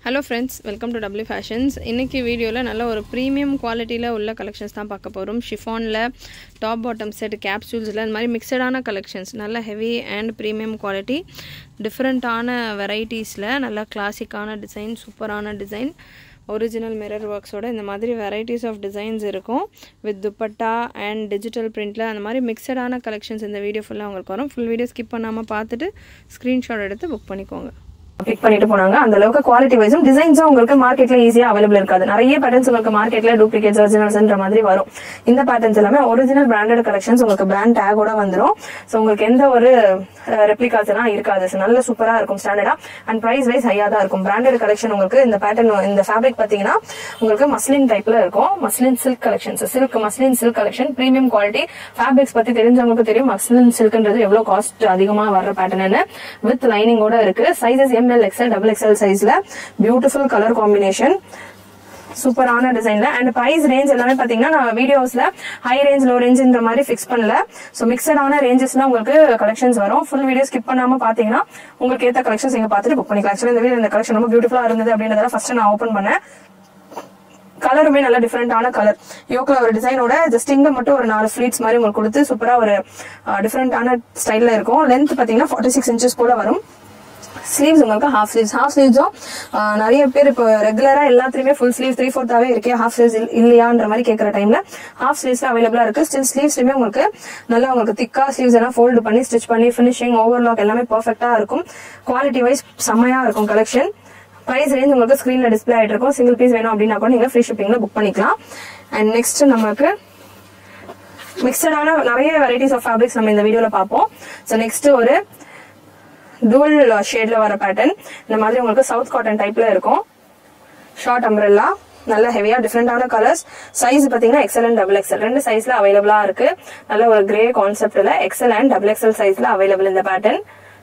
Hello friends welcome to W fashions இன்றைக்கி வீடியோவில் நல்ல ஒரு ப்ரீமியம் குவாலிட்டியில் உள்ள கலெக்ஷன்ஸ் தான் பார்க்க போகிறோம் ஷிஃபானில் டாப் பாட்டம் செட் கேப்சூல்ஸில் இந்த மாதிரி மிக்சடான கலெக்ஷன்ஸ் நல்ல ஹெவி அண்ட் ப்ரீமியம் குவாலிட்டி டிஃப்ரெண்ட்டான வெரைட்டிஸில் நல்ல கிளாசிக்கான டிசைன் சூப்பரான டிசைன் ஒரிஜினல் மிரர் ஒர்க்ஸோட இந்த மாதிரி வெரைட்டிஸ் ஆஃப் டிசைன்ஸ் இருக்கும் வித் துப்பட்டா அண்ட் டிஜிட்டல் பிரிண்டில் அந்த மாதிரி மிக்சடான கலெக்ஷன்ஸ் இந்த வீடியோ ஃபுல்லாக உங்களுக்கு வரும் ஃபுல் வீடியோ ஸ்கிப் பண்ணாமல் பார்த்துட்டு ஸ்க்ரீன்ஷாட் எடுத்து புக் பண்ணிக்கோங்க பிக் பண்ணிட்டு போனாங்க அந்த அளவுக்கு குவாலிட்டி வைஸும் டிசைன்ஸும் உங்களுக்கு மார்க்கெட்ல ஈஸியா அவைலபிள் இருக்காது நிறைய பேட்டர்ன்ஸ் உங்களுக்கு மார்க்கெட்ல டூப்ளிகேட்ஸ் ஒரிஜினல்ஸ்ன்ற மாதிரி வரும் இந்த பேட்டர்ன்ஸ் எல்லாமே ஒரிஜினல் பிராண்டட் கலெக்ஷன்ஸ் உங்களுக்கு பிராண்ட் டேகோட வந்துரும் ஸோ உங்களுக்கு எந்த ஒரு ரெப்ளிகாஸ் எல்லாம் இருக்காது So, நல்ல சூப்பரா இருக்கும் ஸ்டாண்டர்டா அண்ட் பிரைஸ் வைஸ் ஹையா தான் இருக்கும் பிராண்டட் கலெக்ஷன் உங்களுக்கு இந்த பேட்டர்ன் இந்த ஃபேப்ரிக் பாத்தீங்கன்னா உங்களுக்கு மஸ்லின் டைப்ல இருக்கும் muslin silk collections silk muslin silk collection premium quality fabrics பத்தி தெரிஞ்சவங்களுக்கு தெரியும் மஸ்லின் சில்க்ன்றது எவ்வளவு காஸ்ட் அதிகமா வர்ற பேட்டர்ன் வித் லைனிங்கோட இருக்கு sizes M L XL double XL சைஸ்ல பியூட்டிஃபுல் கலர் காம்பினேஷன் சூப்பரான டிசைன்ல அண்ட் பிரைஸ் ரேஞ்ச் எல்லாமே பாத்தீங்கன்னா நான் வீடியோஸ்ல ஹை ரேஞ்ச் லோ ரேஞ்ச்ன்ற மாதிரி ஃபிக்ஸ் பண்ணல சோ மிக்சடான ரேஞ்சஸ்ல உங்களுக்கு கலெக்ஷன்ஸ் வரும் ஃபுல் வீடியோ ஸ்கிப் பண்ணாம பாத்தீங்கன்னா உங்களுக்கு ஏத்த கலெக்ஷன்ஸ் நீங்க பார்த்துட்டு புக் பண்ணிக்கலாம் ஆக்சுவலி இந்த வீடியோ இந்த கலெக்ஷன் ரொம்ப பியூட்டிஃபுல்லா இருந்தது அப்படின்றத ஃபர்ஸ்ட் நான் ஓபன் பண்ணேன் கலருமே நல்ல டிஃப்ரெண்டான கலர் யோக்ல ஒரு டிசைனோட ஜஸ்ட் இங்க மட்டும் ஒரு நாலு ஃபிளீட்ஸ் மாதிரி உங்களுக்கு கொடுத்து சூப்பரா ஒரு டிஃப்ரெண்டான ஸ்டைல்ல இருக்கும் லென்த் பாத்தீங்கன்னா ஃபார்ட்டி சிக்ஸ் இன்ச்சஸ் போல வரும் ஸ்லீவ்ஸ் உங்களுக்கு ஹாஃப் ஸ்லீவ்ஸ் ஹாஃப் ஸ்லீவ்ஸும் நிறைய பேர் இப்போ ரெகுலரா எல்லாத்துலயுமே ஃபுல் ஸ்லீவ் த்ரீ ஃபோர்த்தாவே இருக்கே ஹாஃப் ஸ்லீவ்ஸ் இல்லையான்ற மாதிரி கேட்கற டைம்ல ஹாஃப் ஸ்லீவ்ஸ்ல அவைலபிளா இருக்கு ஸ்டில் ஸ்லீவ்ஸ்லயுமே உங்களுக்கு நல்லா உங்களுக்கு திக்கா ஸ்லீவ்ஸ் எல்லாம் ஃபோல்டு பண்ணி ஸ்டிச் பண்ணி ஃபினிஷிங் ஓவர்லாக் எல்லாமே பர்ஃபெக்டா இருக்கும் குவாலிட்டி வைஸ் செம்மையா இருக்கும் கலெக்ஷன் பிரைஸ் ரேஞ்ச் உங்களுக்கு ஸ்கிரீன்ல டிஸ்பிளே ஆயிட்டு இருக்கும் சிங்கிள் பீஸ் வேணும் அப்படின்னா கூட நீங்க ஃப்ரீ ஷிப்பிங்ல புக் பண்ணிக்கலாம் அண்ட் நெக்ஸ்ட் நமக்கு மிக்சடான நிறைய வெரைட்டிஸ் ஆஃப் ஃபேப்ரிக்ஸ் நம்ம இந்த வீடியோல பார்ப்போம் ஸோ நெக்ஸ்ட் ஒரு டூல் ஷேட்ல வர பேட்டர்ன் இந்த மாதிரி உங்களுக்கு சவுத் காட்டன் டைப்ல இருக்கும் ஷார்ட் அம்ரெல்லா நல்ல ஹெவியா டிஃப்ரெண்டான கலர்ஸ் சைஸ் பாத்தீங்கன்னா எக்ஸல் அண்ட் டபுள் எக்ஸல் ரெண்டு சைஸ்ல அவைலபிளா இருக்கு நல்ல ஒரு கிரே கான்செப்ட்ல எக்ஸல் அண்ட் டபுள் எக்ஸல் சைஸ்ல அவைலபிள் இந்த pattern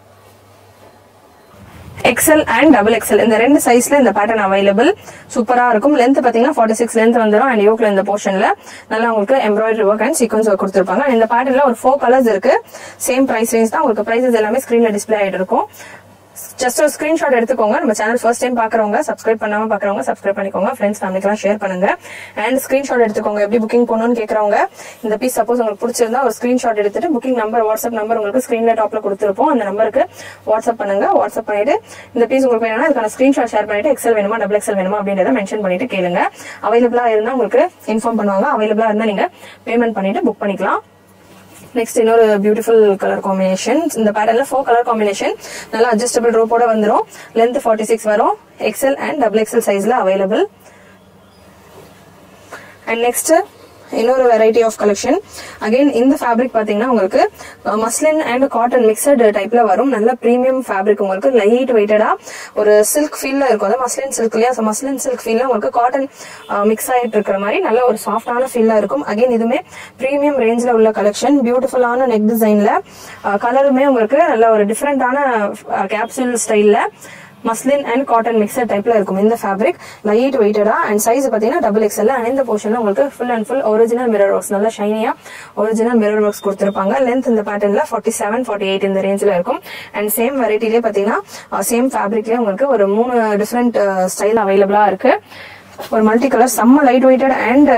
XL and double XL இந்த ரெண்டு சைஸ்ல இந்த பேட்டர்ன் அவைலபிள் சூப்பரா இருக்கும் லென்த் பாத்தீங்கன்னா ஃபார்ட்டி சிக்ஸ் லென்த் வந்துடும் அண்ட் யோக்ல இந்த போர்ஷன்ல நல்லா உங்களுக்கு embroidery work and sequins work கொடுத்துருப்பாங்க இந்த பேட்டர்ன்ல ஒரு ஃபோர் கலர்ஸ் இருக்கு சேம் பிரைஸ் ரேஞ்ச் தான் உங்களுக்கு பிரைசஸ் எல்லாமே ஸ்கிரீன்ல டிஸ்பிளே ஆயிட்டு இருக்கும் ஜஸ்ட் ஒரு ஸ்கிரீன்ஷாட் எடுத்துக்கோங்க நம்ம சேனல் ஃபர்ஸ்ட் டைம் பாக்குறவங்க சப்ஸ்கிரைப் பண்ணாம பாக்குறவங்க சப்ஸ்கிரைப் பண்ணிக்கோங்க ஃப்ரெண்ட்ஸ் ஃபேமிலிக்கெல்லாம் ஷேர் பண்ணுங்க அண்ட் ஸ்கிரீன்ஷாட் எடுத்துக்கோங்க எப்படி புக்கிங் பண்ணணும்னு கேக்குறவங்க இந்த பீஸ் சப்போஸ் உங்களுக்கு பிடிச்சிருந்தா ஒரு ஸ்கிரீன்ஷாட் எடுத்துட்டு புக்கிங் நம்பர் வாட்ஸ்அப் நம்பர் உங்களுக்கு ஸ்கிரீன்ல டாப்ல கொடுத்துருப்போம் அந்த நம்பருக்கு வாட்ஸ்அப் பண்ணுங்க வாட்ஸ்அப் பண்ணிட்டு இந்த பீஸ் உங்களுக்கு வேணும்னா அதுக்கான ஸ்கிரீன்ஷாட் ஷேர் பண்ணிட்டு எக்ஸல் வேணுமா டபுள் எக்ஸல் வேணுமா அப்படின்றத மென்ஷன் பண்ணிட்டு கேளுங்க அவைலபிளா இருந்தா உங்களுக்கு இன்ஃபார்ம் பண்ணுவாங்க அவைலபிளா இருந்தா நீங்க பேமெண்ட் பண்ணிட்டு புக் பண்ணிக்கலாம் நெக்ஸ்ட் இன்னொரு பியூட்டிஃபுல் கலர் காம்பினேஷன் இந்த பேட்டர்ல ஃபோர் கலர் காம்பினேஷன் நல்லா அட்ஜஸ்டபிள் ரோப்போட வந்துடும் லென்த் ஃபார்ட்டி சிக்ஸ் வரும் எக்ஸல் அண்ட் டபுள் எக்ஸல் சைஸ்ல அவைலபிள் அண்ட் நெக்ஸ்ட் இன்னொரு வெரைட்டி ஆஃப் கலெக்ஷன் அகைன் இந்த ஃபேப்ரிக் பாத்தீங்கன்னா உங்களுக்கு மஸ்லின் அண்ட் காட்டன் மிக்சட் டைப்ல வரும் நல்ல பிரீமியம் ஃபேப்ரிக் உங்களுக்கு லைட் வெயிட்டடா ஒரு சில்க் ஃபீல்ல இருக்கும் அதாவது மஸ்லின் சில்க் இல்லையா மஸ்லின் சில்க் ஃபீல்ல உங்களுக்கு காட்டன் மிக்ஸ் ஆயிட்டு இருக்கிற மாதிரி நல்ல ஒரு சாஃப்டான ஃபீல்ல இருக்கும் அகைன் இதுமே பிரீமியம் ரேஞ்ச்ல உள்ள கலெக்ஷன் பியூட்டிஃபுல்லான நெக் டிசைன்ல கலருமே உங்களுக்கு நல்ல ஒரு டிஃப்ரெண்டான கேப்சூல் ஸ்டைல்ல மஸ்லின் அண்ட் காட்டன் மிக்சர் டைப்ல இருக்கும் இந்த ஃபேப்ரிக் லைட் வெயிட்டடா அண்ட் சைஸ் பாத்தீங்கன்னா டபுள் எக்ஸ்எல் அண்ட் இந்த போர்ஷன்ல உங்களுக்கு full and full original mirror works நல்ல ஷைனியா ஒரிஜினல் மிரர் ஒர்க்ஸ் கொடுத்திருப்பாங்க லென்த் இந்த பேட்டர்ன்ல ஃபார்ட்டி செவன் ஃபார்ட்டி எயிட் இந்த ரேஞ்சில் இருக்கும் அண்ட் சேம் வெரைட்டிலே பாத்தீங்கன்னா சேம் ஃபேப்ரிக்லேயே உங்களுக்கு ஒரு மூணு டிஃப்ரெண்ட் ஸ்டைல் அவைலபிளா இருக்கு ஒரு மல்டி கலர் செம்ம லைட் வெயிட்டட் அண்ட்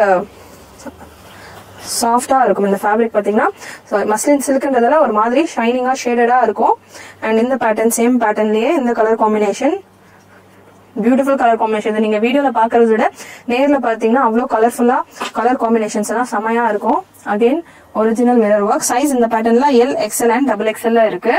சாஃப்டா இருக்கும் இந்த ஃபேப்ரிக் பாத்தீங்கன்னா மஸ்லின் சில்க்ன்றதால ஒரு மாதிரி ஷைனிங்கா ஷேடடா இருக்கும் அண்ட் இந்த பேட்டர்ன் சேம் பேட்டர்ன்லயே இந்த colour combination beautiful colour combination நீங்க வீடியோல பாக்குறத விட நேர்ல பாத்தீங்கன்னா அவ்வளவு கலர்ஃபுல்லா கலர் காம்பினேஷன்ஸ் எல்லாம் செமையா இருக்கும் again original mirror work size இந்த பேட்டர்ன்ல எல் எக்ஸ்எல் அண்ட் டபுள் எக்ஸ்எல்ல இருக்கு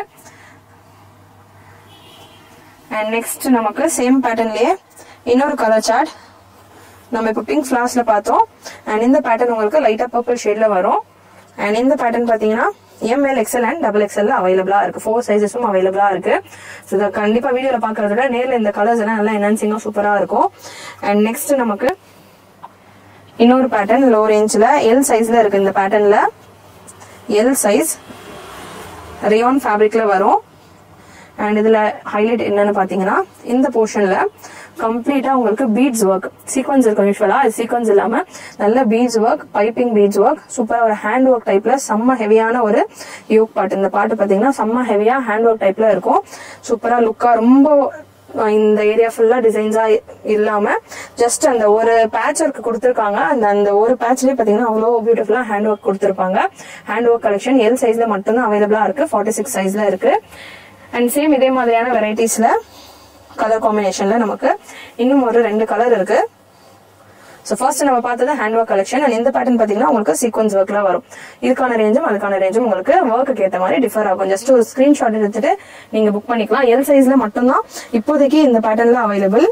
அண்ட் நெக்ஸ்ட் நமக்கு சேம் பேட்டர்ன்லயே இன்னொரு கலர் சார்ட் நம்ம இப்போ பிங்க் ஃபிளாஸ்ல பார்த்தோம் அண்ட் இந்த பேட்டர்ன் உங்களுக்கு லைட்டா பர்பிள் ஷேட்ல வரும் அண்ட் இந்த பேட்டர்ன் பாத்தீங்கன்னா M L XL and double XL அவைலபிளா இருக்கு ஃபோர் சைசஸும் அவைலபிளா இருக்கு ஸோ இதை கண்டிப்பா வீடியோல பாக்குறத விட நேர்ல இந்த கலர்ஸ் எல்லாம் நல்லா என்ஹான்சிங்கா சூப்பரா இருக்கும் அண்ட் நெக்ஸ்ட் நமக்கு இன்னொரு பேட்டர்ன் லோ ரேஞ்ச்ல எல் சைஸ்ல இருக்கு இந்த பேட்டர்ன்ல எல் சைஸ் ரேயான் ஃபேப்ரிக்ல வரும் அண்ட் இதுல ஹைலைட் என்னன்னு பாத்தீங்கன்னா இந்த போர்ஷன்ல கம்ப்ளீட்டா உங்களுக்கு பீட்ஸ் ஒர்க் சீக்வன்ஸ் இருக்கும் யூஸ்வலா அது சீக்வன்ஸ் இல்லாம நல்ல beads work piping beads work சூப்பரா ஒரு ஹேண்ட் ஒர்க் டைப்ல செம்ம ஹெவியான ஒரு யோக் பாட்டு இந்த பாட்டு பாத்தீங்கன்னா செம்ம ஹெவியா ஹேண்ட் ஒர்க் டைப்ல இருக்கும் சூப்பரா லுக்கா ரொம்ப இந்த ஏரியா ஃபுல்லா டிசைன்ஸா இல்லாம ஜஸ்ட் அந்த ஒரு பேட்ச் ஒர்க் கொடுத்துருக்காங்க அந்த அந்த ஒரு பேட்ச்லயே பாத்தீங்கன்னா அவ்வளோ பியூட்டிஃபுல்லா ஹேண்ட் ஒர்க் கொடுத்துருப்பாங்க ஹேண்ட் ஒர்க் கலெக்ஷன் எல் சைஸ்ல மட்டும்தான் அவைலபிளா இருக்கு ஃபார்ட்டி சிக்ஸ் சைஸ்ல இருக்கு அண்ட் சேம் இதே மாதிரியான வெரைட்டிஸ்ல கலர் காம்பினேஷன்ல நமக்கு இன்னும் ஒரு ரெண்டு கலர் இருக்கு ஸோ ஃபர்ஸ்ட் நம்ம பார்த்தது ஹேண்ட் ஒர்க் கலெக்ஷன் அண்ட் இந்த பேட்டர்ன் பார்த்தீங்கன்னா உங்களுக்கு சீக்வன்ஸ் ஒர்க்ல வரும் இதுக்கான ரேஞ்சும் அதுக்கான ரேஞ்சும் உங்களுக்கு ஒர்க்குக்கு ஏற்ற மாதிரி டிஃபர் ஆகும் ஜஸ்ட் ஒரு ஸ்கிரீன்ஷாட் எடுத்துட்டு நீங்க புக் பண்ணிக்கலாம் எல் சைஸ்ல மட்டும்தான் இப்போதைக்கு இந்த பேட்டர்ன்ல அவைலபிள்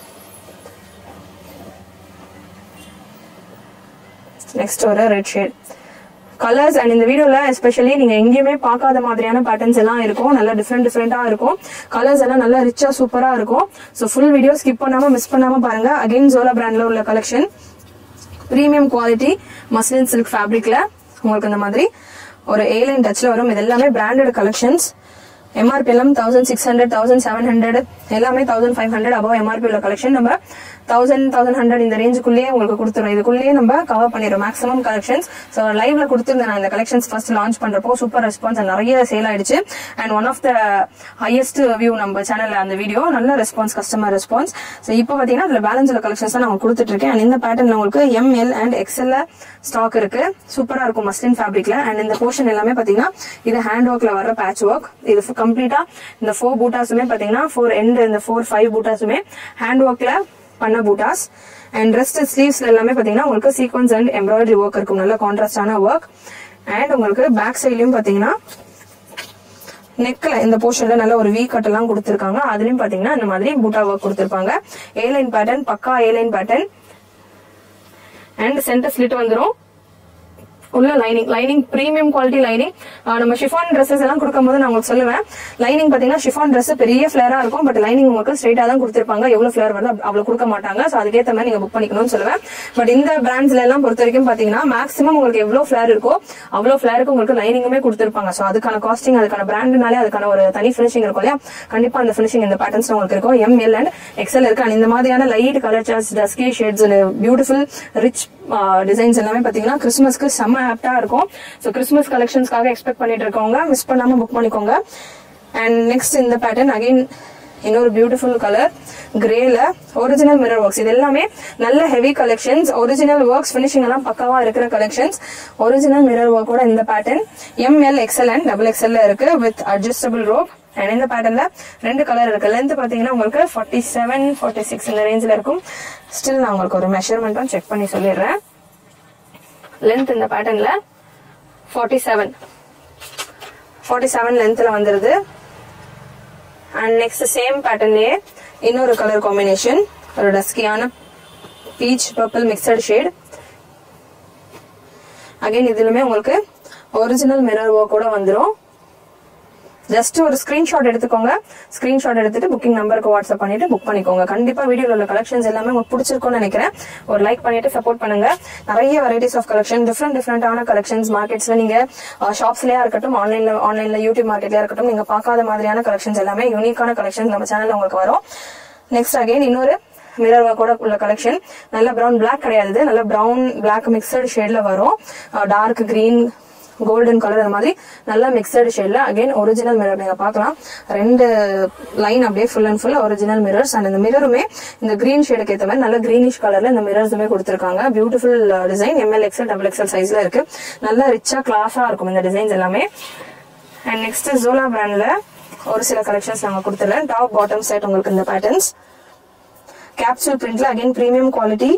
நெக்ஸ்ட் ஒரு ரெட் ஷேட் கலர்ஸ் அண்ட் இந்த வீடியோல எஸ்பெஷலி நீங்க எங்கேயுமே பார்க்காத மாதிரியான பேட்டர்ன்ஸ் எல்லாம் இருக்கும் நல்லா டிஃப்ரெண்ட் டிஃப்ரெண்டா இருக்கும் கலர்ஸ் எல்லாம் நல்லா ரிச்சா சூப்பரா இருக்கும் ஸோ ஃபுல் வீடியோ ஸ்கிப் பண்ணாம மிஸ் பண்ணாம பாருங்க அகைன் ஜோலா பிராண்ட்ல உள்ள collection premium quality muslin silk ஃபேப்ரிக்ல உங்களுக்கு இந்த மாதிரி ஒரு ஏலைன் டச்ல வரும் இது எல்லாமே பிராண்டட் கலெக்ஷன்ஸ் எம்ஆர்பி எல்லாம் thousand six hundred thousand seven hundred எல்லாமே thousand five hundred above MRP உள்ள கலெக்ஷன் நம்ம தௌசண்ட் தௌசண்ட் ஹண்ட்ரட் இந்த ரேஞ்சுக்குள்ளேயே உங்களுக்கு கொடுத்துரும் இதுக்குள்ளேயே நம்ம கவர் பண்ணிடுறோம் மேக்ஸிமம் கலெக்ஷன்ஸ் ஸோ லைவ்ல கொடுத்துருந்தேன் நான் இந்த கலெக்ஷன்ஸ் ஃபர்ஸ்ட் லான்ச் பண்றப்போ சூப்பர் ரெஸ்பான்ஸ் நிறைய சேல் ஆயிடுச்சு and one of the highest view நம்ம சேனல்ல அந்த வீடியோ நல்ல ரெஸ்பான்ஸ் கஸ்டமர் ரெஸ்பான்ஸ் ஸோ இப்போ பாத்தீங்கன்னா அதுல பேலன்ஸ் உள்ள கலெக்ஷன்ஸ் தான் நான் கொடுத்துட்டு இருக்கேன் அண்ட் இந்த பேட்டர்ல உங்களுக்கு எம்எல் அண்ட் எக்ஸ்எல்ல ஸ்டாக் இருக்கு சூப்பரா இருக்கும் மஸ்லின் ஃபேப்ரிக்ல அண்ட் இந்த போர்ஷன் எல்லாமே பாத்தீங்கன்னா இது ஹேண்ட் ஒர்க்ல வர பேட்ச் ஒர்க் இது கம்ப்ளீட்டா இந்த ஃபோர் பூட்டாஸுமே பாத்தீங்கன்னா ஃபோர் எண்ட் இந்த ஃபோர் ஃபைவ் பூட்டாஸுமே ஹேண்ட் ஒர்க்ல பண்ண பூட்டாஸ் அண்ட் ரெஸ்ட் ஸ்லீவ்ஸ்ல எல்லாமே பாத்தீங்கன்னா உங்களுக்கு சீக்வன்ஸ் அண்ட் எம்ப்ராய்டரி ஒர்க் இருக்கும் நல்ல கான்ட்ராஸ்டான ஒர்க் அண்ட் உங்களுக்கு பேக் சைட்லயும் பாத்தீங்கன்னா நெக்ல இந்த போர்ஷன்ல நல்ல ஒரு வீ கட் எல்லாம் கொடுத்திருக்காங்க அதுலயும் பாத்தீங்கன்னா இந்த மாதிரி பூட்டா ஒர்க் கொடுத்திருப்பாங்க ஏலைன் பேட்டர்ன் பக்கா A line pattern and centre slit வந்துரும் உள்ள lining lining premium quality lining நம்ம ஷிஃபான் ட்ரெஸ்ஸஸ் எல்லாம் கொடுக்கும்போது நான் உங்களுக்கு சொல்லுவேன் லைனிங் பாத்தீங்கன்னா ஷிஃபான் Dress பெரிய ஃபிளேரா இருக்கும் பட் லைனிங் உங்களுக்கு ஸ்ட்ரைட்டா தான் கொடுத்திருப்பாங்க எவ்வளவு ஃபிளேர் வருது அவ்வ- அவ்வளவு கொடுக்க மாட்டாங்க சோ அதுக்கேத்த மாதிரி நீங்க புக் பண்ணிக்கணும்னு சொல்லுவேன் பட் இந்த பிராண்ட்ஸ்ல எல்லாம் பொறுத்த வரைக்கும் பாத்தீங்கன்னா மேக்ஸிமம் உங்களுக்கு எவ்வளவு ஃபிளேர் இருக்கோ அவ்வளவு ஃபிளேருக்கு உங்களுக்கு லைனிங்குமே கொடுத்திருப்பாங்க சோ அதுக்கான காஸ்டிங் அதுக்கான பிராண்ட்னாலே அதுக்கான ஒரு தனி ஃபினிஷிங் இருக்கும் இல்லையா கண்டிப்பா அந்த ஃபினிஷிங் இந்த பேட்டர்ன்ஸ் உங்களுக்கு இருக்கும் எம் எல் அண்ட் எக்ஸல் இருக்கு அண்ட் இந்த மாதிரியான light colour charts dusky shades beautiful rich designs எல்லாமே பாத்தீங்கன்னா கிறிஸ்மஸ்க்கு செம்ம ஆப்டா இருக்கும் ஸோ கிறிஸ்மஸ் கலெக்ஷன்ஸ்க்காக எக்ஸ்பெக்ட் பண்ணிட்டு இருக்கவங்க மிஸ் பண்ணாம புக் பண்ணிக்கோங்க அண்ட் நெக்ஸ்ட் இந்த பேட்டர்ன் அகைன் இன்னொரு பியூட்டிஃபுல் கலர் கிரேல ஒரிஜினல் மிரர் ஒர்க்ஸ் இது எல்லாமே நல்ல heavy collections original works finishing எல்லாம் பக்காவா இருக்கிற கலெக்ஷன்ஸ் ஒரிஜினல் மிரர் ஒர்க்கோட இந்த pattern M L XL and double எக்ஸ்எல்ல இருக்கு வித் அட்ஜஸ்டபிள் ரோப் அண்ட் இந்த பேட்டர்ன்ல ரெண்டு கலர் இருக்கு லென்த் பாத்தீங்கன்னா உங்களுக்கு ஃபார்ட்டி செவன் ஃபார்ட்டி சிக்ஸ் இந்த ரேஞ்சில் இருக்கும் ஸ்டில் நான் உங்களுக்கு ஒரு மெஷர்மெண்ட்டும் செக் பண்ணி சொல்லிடுறேன் லென்த் இந்த பேட்டர்ன்ல ஃபார்ட்டி செவன் ஃபார்ட்டி செவன் லென்த்ல வந்துருது அண்ட் நெக்ஸ்ட் சேம் பேட்டர்ன்லயே இன்னொரு கலர் காம்பினேஷன் ஒரு டஸ்கியான peach purple mixed shade again இதுலுமே உங்களுக்கு ஒரிஜினல் மிரர் ஒர்க்கோட வந்துரும் ஜஸ்ட் ஒரு ஸ்கிரீன்ஷாட் எடுத்துக்கோங்க ஸ்கிரீன்ஷாட் எடுத்துட்டு புக்கிங் நம்பருக்கு வாட்ஸ்அப் பண்ணிட்டு புக் பண்ணிக்கோங்க கண்டிப்பா வீடியோல உள்ள கலெக்ஷன்ஸ் எல்லாமே உங்களுக்கு பிடிச்சிருக்கும்னு நினைக்கிறேன் ஒரு லைக் பண்ணிட்டு சப்போர்ட் பண்ணுங்க நிறைய வெரைட்டிஸ் ஆஃப் கலெக்ஷன் டிஃப்ரெண்ட் டிஃப்ரெண்டான கலெக்ஷன்ஸ் மார்க்கெட்ஸ்ல நீங்க ஷாப்ஸ்லயா இருக்கட்டும் ஆன்லைன்ல ஆன்லைன்ல யூடியூப் மார்க்கெட்லயா இருக்கட்டும் நீங்க பார்க்காத மாதிரியான கலெக்ஷன்ஸ் எல்லாமே யூனிக்கான கலெக்ஷன்ஸ் நம்ம சேனல்ல உங்களுக்கு வரும் நெக்ஸ்ட் அகைன் இன்னொரு மிரர் ஒர்க்கோட உள்ள கலெக்ஷன் நல்ல பிரவுன் Black கிடையாது இது. நல்ல பிரவுன் Black மிக்சடு ஷேட்ல வரும் டார்க் கிரீன் கோல்டன் கலர் அந்த மாதிரி நல்ல மிக்சடு ஷேட்ல அகைன் ஒரிஜினல் மிரர் நீங்க பார்க்கலாம் ரெண்டு லைன் அப்படியே full and full original mirrors and இந்த மிரருமே இந்த கிரீன் ஷேடுக்கு ஏற்ற மாதிரி நல்ல கிரீனிஷ் கலர்ல இந்த மிரர்ஸுமே கொடுத்துருக்காங்க beautiful design M L XL double XL சைஸ்ல இருக்கு நல்ல ரிச்சா கிளாஸா இருக்கும் இந்த டிசைன்ஸ் எல்லாமே அண்ட் நெக்ஸ்ட் ஜோலா பிராண்ட்ல ஒரு சில கலெக்ஷன்ஸ் நாங்க கொடுத்துருக்கேன் டாப் பாட்டம் செட் உங்களுக்கு இந்த பேட்டர்ன்ஸ் கேப்சூல் பிரிண்ட்ல அகைன் பிரீமியம் குவாலிட்டி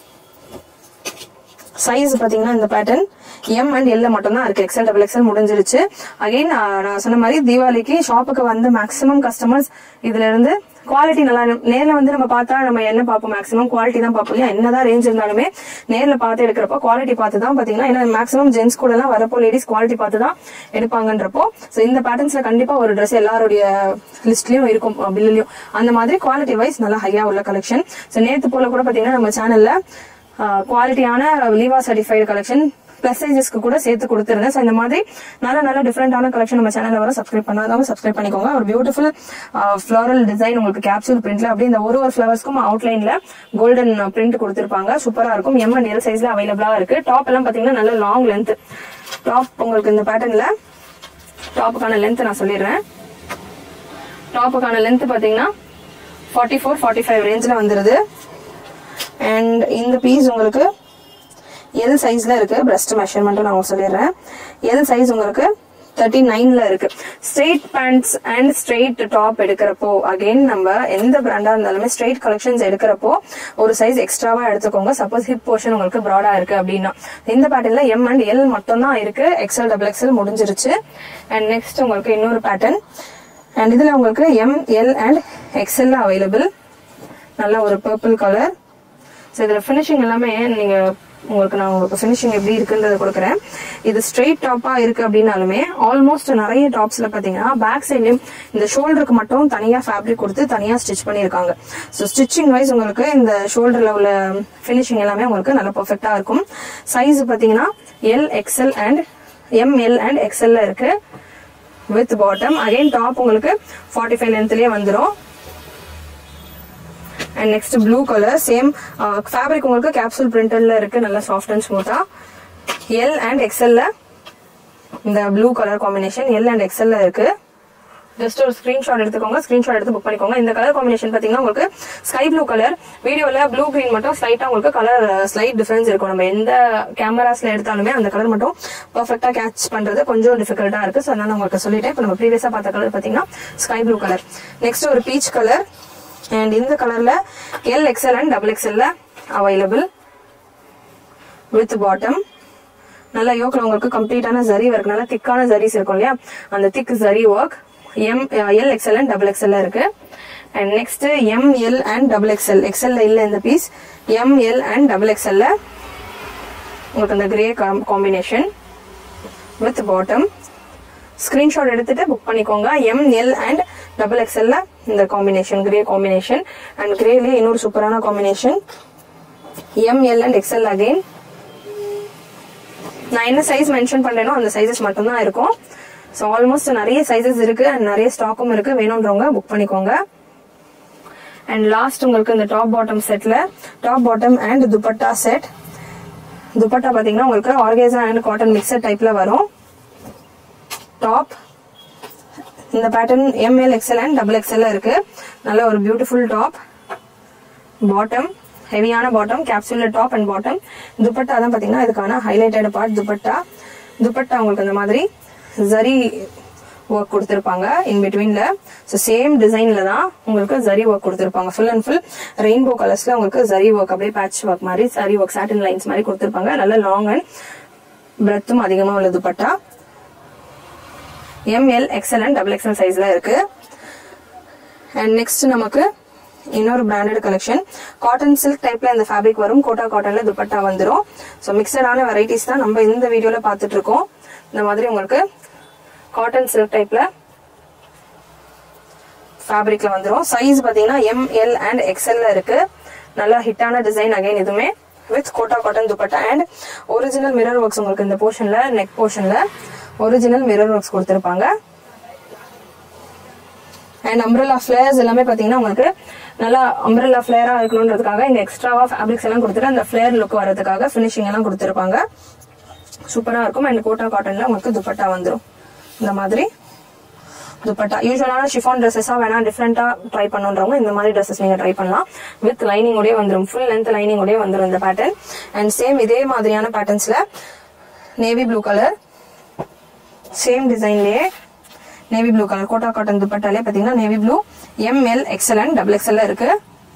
சைஸ் பாத்தீங்கன்னா இந்த பேட்டர்ன் எம் அண்ட் எல்ல மட்டும் தான் இருக்கு எக்ஸல் டபுள் எக்ஸல் முடிஞ்சிருச்சு அகைன் நான் சொன்ன மாதிரி தீபாவளிக்கு ஷாப்புக்கு வந்து மேக்ஸிமம் கஸ்டமர்ஸ் இதுல இருந்து குவாலிட்டி நல்லா இருக்கு. நேர்ல வந்து நம்ம பார்த்தா நம்ம என்ன பார்ப்போம் மேக்ஸிமம் குவாலிட்டி தான் பார்ப்போம் இல்லையா என்னதான் ரேஞ்ச் இருந்தாலுமே நேர்ல பார்த்து எடுக்கிறப்போ குவாலிட்டி பார்த்து தான் பாத்தீங்கன்னா ஏன்னா மேக்ஸிமம் ஜென்ஸ் கூட எல்லாம் வரப்போ லேடிஸ் குவாலிட்டி பார்த்து தான் எடுப்பாங்கன்றப்போ சோ இந்த பேட்டர்ன்ஸ்ல கண்டிப்பா ஒரு Dress எல்லாருடைய லிஸ்ட்லயும் இருக்கும் பில்லுலயும் அந்த மாதிரி குவாலிட்டி வைஸ் நல்லா ஹையா உள்ள கலெக்ஷன் சோ நேத்து போல கூட பாத்தீங்கன்னா நம்ம சேனல்ல குவாலிட்டியான லீவா சர்டிஃபைடு கலெக்ஷன் பிளஸ் சைஸஸ்க்கு கூட சேர்த்து கொடுத்துருந்தேன் ஸோ இந்த மாதிரி நல்ல நல்ல டிஃப்ரெண்டான கலெக்ஷன் நம்ம சேனல்ல வர சப்ஸ்கிரைப் பண்ணாதவங்க சப்ஸ்கிரைப் பண்ணிக்கோங்க ஒரு பியூட்டிஃபுல் ஃபிளோரல் டிசைன் உங்களுக்கு கேப்சூல் பிரிண்ட்ல அப்படியே இந்த ஒரு ஒரு ஃபிளவர்ஸ்க்கும் அவுட்லைன்ல கோல்டன் பிரிண்ட் கொடுத்துருப்பாங்க சூப்பரா இருக்கும் எம் அண்ட் எல் சைஸ்ல அவைலபிளா இருக்கு டாப் எல்லாம் பாத்தீங்கன்னா நல்ல லாங் லென்த் டாப் உங்களுக்கு இந்த பேட்டர்ன்ல டாப்புக்கான லென்த் நான் சொல்லிடுறேன் டாப்புக்கான லென்த் பாத்தீங்கன்னா ஃபார்ட்டி ஃபோர் ஃபார்ட்டி ஃபைவ் ரேஞ்சில் வந்துடுது அண்ட் இந்த பீஸ் உங்களுக்கு எல் சைஸ்ல இருக்கு பிரஸ்ட் மெஷர்மெண்ட்டும் நான் உங்களுக்கு சொல்லிடுறேன் எல் சைஸ் உங்களுக்கு தேர்ட்டி நைன்ல இருக்கு straight pants and straight top எடுக்கிறப்போ அகைன் நம்ம எந்த பிராண்டா இருந்தாலுமே ஸ்ட்ரெயிட் கலெக்ஷன்ஸ் எடுக்கிறப்போ ஒரு சைஸ் எக்ஸ்ட்ராவா எடுத்துக்கோங்க சப்போஸ் ஹிப் போர்ஷன் உங்களுக்கு ப்ராடா இருக்கு அப்படின்னா இந்த பேட்டர்ன்ல எம் அண்ட் எல் மட்டும் தான் இருக்கு எக்ஸ்எல் டபுள் எக்ஸ்எல் முடிஞ்சிருச்சு அண்ட் நெக்ஸ்ட் உங்களுக்கு இன்னொரு பேட்டர்ன் அண்ட் இதுல உங்களுக்கு M L and XL available நல்ல ஒரு பர்பிள் கலர் ஸோ இதுல ஃபினிஷிங் எல்லாமே நீங்க உங்களுக்கு நான் உங்களுக்கு ஃபினிஷிங் எப்படி இருக்குன்றத கொடுக்குறேன் இது ஸ்ட்ரெயிட் டாப்பா இருக்கு அப்படின்னாலுமே ஆல்மோஸ்ட் நிறைய டாப்ஸ்ல பாத்தீங்கன்னா பேக் சைட்லயும் இந்த ஷோல்டருக்கு மட்டும் தனியா ஃபேப்ரிக் கொடுத்து தனியா ஸ்டிச் பண்ணியிருக்காங்க ஸோ ஸ்டிச்சிங் வைஸ் உங்களுக்கு இந்த ஷோல்டர்ல உள்ள ஃபினிஷிங் எல்லாமே உங்களுக்கு நல்லா பர்ஃபெக்டா இருக்கும் சைஸ் பாத்தீங்கன்னா L XL and M L and எக்ஸ்எல்ல இருக்கு வித் பாட்டம் அகைன் டாப் உங்களுக்கு ஃபார்ட்டி ஃபைவ் லென்த்லயே வந்துடும் and next blue colour same fabric உங்களுக்கு கேப்சூல் பிரிண்டட்ல இருக்கு நல்லா சாஃப்ட் அண்ட் ஸ்மூத்தா எல் அண்ட் எக்ஸ்எல்ல இந்த blue colour combination L and எக்ஸ்எல்ல இருக்கு ஜஸ்ட் ஒரு ஸ்கிரீன்ஷாட் எடுத்துக்கோங்க ஸ்கிரீன்ஷாட் எடுத்து புக் பண்ணிக்கோங்க இந்த கலர் காம்பினேஷன் பாத்தீங்கன்னா உங்களுக்கு ஸ்கை ப்ளூ கலர் வீடியோல ப்ளூ கிரீன் மட்டும் ஸ்லைட்டா உங்களுக்கு கலர் ஸ்லைட் டிஃபரன்ஸ் இருக்கும் நம்ம எந்த கேமராஸ்ல எடுத்தாலுமே அந்த கலர் மட்டும் பர்ஃபெக்டா கேட்ச் பண்றது கொஞ்சம் டிஃபிகல்ட்டா இருக்கு ஸோ அதனால உங்களுக்கு சொல்லிட்டேன் இப்போ நம்ம ப்ரீவியஸா பார்த்த கலர் பாத்தீங்கன்னா ஸ்கை ப்ளூ கலர் நெக்ஸ்ட் ஒரு பீச் கலர் அண்ட் இந்த கலர்ல எல் எக்ஸ்எல் அண்ட் டபுள் எக்ஸ்எல்ல அவைலபிள் வித் பாட்டம் நல்ல யோக்கில் உங்களுக்கு கம்ப்ளீட்டான ஜரி ஒர்க் நல்லா திக்கான ஜரிஸ் இருக்கும் இல்லையா அந்த thick zari work M L XL and double எக்ஸ்எல்ல இருக்கு and next M L and double XL எக்ஸ்எல்ல இல்ல இந்த piece M L and double எக்ஸ்எல்ல உங்களுக்கு அந்த grey combination with bottom screenshot எடுத்துட்டு புக் பண்ணிக்கோங்க எம் எல் அண்ட் டபுள் எக்ஸ்எல்ல இந்த காம்பினேஷன் கிரே காம்பினேஷன் அண்ட் கிரேலயே இன்னொரு சூப்பரான combination M L and XL again நான் என்ன சைஸ் மென்ஷன் பண்றேனோ அந்த சைஸஸ் மட்டும் தான் இருக்கும் ஸோ ஆல்மோஸ்ட் நிறைய சைஸஸ் இருக்கு அண்ட் நிறைய ஸ்டாக்கும் இருக்கு வேணுன்றவங்க புக் பண்ணிக்கோங்க அண்ட் லாஸ்ட் உங்களுக்கு இந்த டாப் பாட்டம் செட்ல top bottom and dupatta set dupatta பாத்தீங்கன்னா உங்களுக்கு ஆர்கேசா அண்ட் காட்டன் மிக்சர் டைப்ல வரும் டாப் இந்த pattern M L XL and double XL இருக்கு நல்ல ஒரு பியூட்டிஃபுல் டாப் பாட்டம் ஹெவியான bottom capsule top and bottom dupatta தான் பாத்தீங்கன்னா இதுக்கான ஹைலைட்டட் பார்ட் துப்பட்டா துப்பட்டா உங்களுக்கு இந்த மாதிரி ஜரி ஒர்க் கொடுத்துருப்பாங்க இன் பிட்வீன்ல ஸோ சேம் டிசைன்ல தான் உங்களுக்கு ஜரி ஒர்க் கொடுத்துருப்பாங்க ஃபுல் அண்ட் ஃபுல் ரெயின்போ கலர்ஸ்ல உங்களுக்கு ஜரி ஒர்க் அப்படியே பேட்ச் ஒர்க் மாதிரி ஜரி ஒர்க் சாட்டின் லைன்ஸ் மாதிரி கொடுத்துருப்பாங்க நல்ல லாங் அண்ட் பிரெத்தும் அதிகமா உள்ள dupatta M L XL and double XL சைஸ்ல இருக்கு அண்ட் நெக்ஸ்ட் நமக்கு இன்னொரு பிராண்டட் கலெக்ஷன் காட்டன் சில்க் டைப்ல இந்த ஃபேப்ரிக் வரும் கோட்டா காட்டன்ல துப்பட்டா வந்துரும் ஸோ மிக்சடான வெரைட்டிஸ் தான் நம்ம இந்த வீடியோல பார்த்துட்டு இருக்கோம் இந்த மாதிரி உங்களுக்கு காட்டன் சில்க் டைப்ல ஃபேப்ரிக்ல வந்துரும் சைஸ் பாத்தீங்கன்னா எம் எல் அண்ட் எக்ஸ்எல்ல இருக்கு நல்லா ஹிட்டான டிசைன் அகைன் இதுவுமே with Kota cotton dupatta and original mirror works உங்களுக்கு இந்த போர்ஷன்ல நெக் போர்ஷன்ல ஒரிஜினல் மிரர் ஒர்க்ஸ் கொடுத்துருப்பாங்க அண்ட் அம்ரல்லா ஃபிளேர்ஸ் எல்லாமே பாத்தீங்கன்னா உங்களுக்கு நல்லா அம்ரல்லா ஃபிளேரா இருக்கணுன்றதுக்காக இந்த எக்ஸ்ட்ராவா ஃபேப்ரிக்ஸ் எல்லாம் கொடுத்துட்டு அந்த ஃபிளேர் லுக் வரதுக்காக ஃபினிஷிங் எல்லாம் கொடுத்துருப்பாங்க சூப்பரா இருக்கும் அண்ட் கோட்டா காட்டன்ல உங்களுக்கு துப்பட்டா வந்துடும் இந்த மாதிரி துப்பட்டா யூஸ்வலான ஷிஃபான் ட்ரெஸ்ஸஸா வேணா டிஃப்ரெண்டா ட்ரை பண்ணுன்றவங்க இந்த மாதிரி ட்ரெஸ்ஸஸ் நீங்க ட்ரை பண்ணலாம் வித் லைனிங் உடைய வந்துடும் ஃபுல் லென்த் லைனிங் உடைய வந்துடும் இந்த பேட்டர்ன் அண்ட் சேம் இதே மாதிரியான பேட்டர்ன்ஸ்ல நேவி ப்ளூ கலர் சேம் டிசைன்லயே navy blue colour Kota cotton துப்பட்டாலே பாத்தீங்கன்னா navy blue M L XL and double XL இருக்கு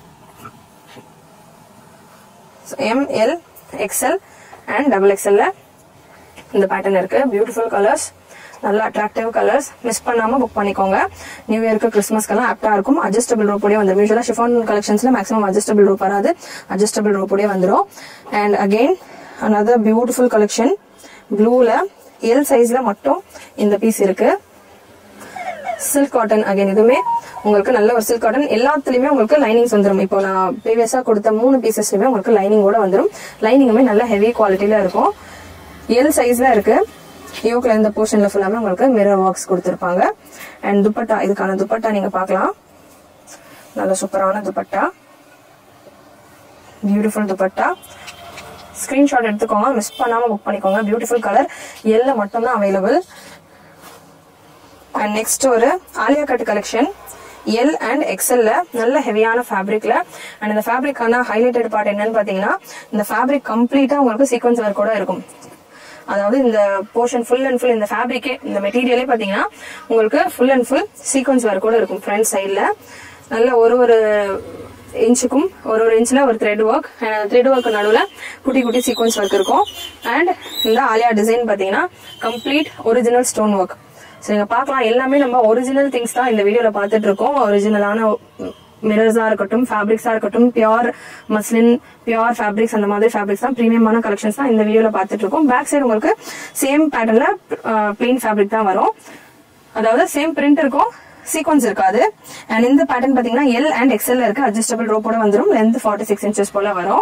எம்எல் எக்ஸ்எல் அண்ட் டபுள் எக்ஸ்எல்ல இந்த பேட்டர்ன் இருக்கு பியூட்டிஃபுல் கலர்ஸ் நல்ல அட்ராக்டிவ் கலர்ஸ் மிஸ் பண்ணாம புக் பண்ணிக்கோங்க நியூ இயர்க்கு கிறிஸ்மஸ்க்கெல்லாம் ஆப்டா இருக்கும் அட்ஜஸ்டபிள் ரோப்போடய வந்துடும் யூஸ்வலா ஷிஃபான் கலெக்ஷன்ஸ்ல மேக்ஸிமம் அட்ஜஸ்டபிள் ரோப் வராது அட்ஜஸ்டபிள் ரோப்போடய வந்துடும் and again another beautiful collection ப்ளூல எல் சைஸ்ல மட்டும் இந்த பீஸ் இருக்கு சில்க் காட்டன் அகைன் இதுவுமே உங்களுக்கு நல்ல ஒரு சில்க் காட்டன் எல்லாத்துலயுமே உங்களுக்கு லைனிங்ஸ் வந்துடும் இப்போ நான் ப்ரீவியஸா கொடுத்த மூணு பீசஸ்லயுமே உங்களுக்கு லைனிங்கோட வந்துடும் லைனிங்குமே நல்ல ஹெவி குவாலிட்டியில இருக்கும் எல் சைஸ்ல இருக்கு யோக்ல இந்த போர்ஷன்ல ஃபுல்லாமே உங்களுக்கு மிரர் ஒர்க்ஸ் கொடுத்துருப்பாங்க அண்ட் துப்பட்டா இதுக்கான துப்பட்டா நீங்க பார்க்கலாம் நல்ல சூப்பரான துப்பட்டா பியூட்டிஃபுல் துப்பட்டா ஸ்கிரீன்ஷாட் எடுத்துக்கோங்க மிஸ் பண்ணாம புக் பண்ணிக்கோங்க பியூட்டிஃபுல் கலர் எல்ல மட்டும் தான் அவைலபிள் அண்ட் நெக்ஸ்ட் ஒரு Alia cut collection L and எக்ஸ்எல்ல நல்ல ஹெவியான ஃபேப்ரிக்ல அண்ட் இந்த ஃபேப்ரிக்கான ஹைலைட்டட் பார்ட் என்னன்னு பாத்தீங்கன்னா இந்த ஃபேப்ரிக் கம்ப்ளீட்டா உங்களுக்கு சீக்வன்ஸ் ஒர்க்கோட இருக்கும் அதாவது இந்த போர்ஷன் ஃபுல் அண்ட் ஃபுல் இந்த ஃபேப்ரிக்கே இந்த மெட்டீரியலே பாத்தீங்கன்னா உங்களுக்கு ஃபுல் அண்ட் ஃபுல் சீக்வன்ஸ் ஒர்க்கோட இருக்கும் ஃப்ரண்ட் சைடில் நல்ல ஒரு ஒரு இன்ச்சுக்கும் ஒரு ஒரு இன்ச்ல ஒரு த்ரெட் ஒர்க் அந்த த்ரெட் ஒர்க் நடுவில் குட்டி குட்டி சீக்வன்ஸ் ஒர்க் இருக்கும் அண்ட் இந்த ஆலியா டிசைன் பாத்தீங்கன்னா complete original stone work so நீங்க பார்க்கலாம் எல்லாமே நம்ம ஒரிஜினல் திங்ஸ் தான் இந்த வீடியோல பார்த்துட்டு இருக்கோம் ஒரிஜினலான மிரர்ஸா இருக்கட்டும் ஃபேப்ரிக்ஸா இருக்கட்டும் பியோர் மஸ்லின் பியோர் ஃபேப்ரிக்ஸ் அந்த மாதிரி ஃபேப்ரிக்ஸ் தான் பிரீமியமான கலெக்ஷன்ஸ் தான் இந்த வீடியோல பார்த்துட்டு இருக்கோம் பேக் சைடு உங்களுக்கு சேம் பேட்டர்ன்ல பிளெயின் ஃபேப்ரிக் தான் வரும் அதாவது சேம் பிரிண்ட் இருக்கும் சீக்வன்ஸ் இருக்காது அண்ட் இந்த பேட்டர்ன் பாத்தீங்கன்னா எல் அண்ட் எக்ஸ்எல் இருக்கு அட்ஜஸ்டபிள் ரோப்போட வந்துடும் லென்த் ஃபார்ட்டி சிக்ஸ் இன்ச்சஸ் போல வரும்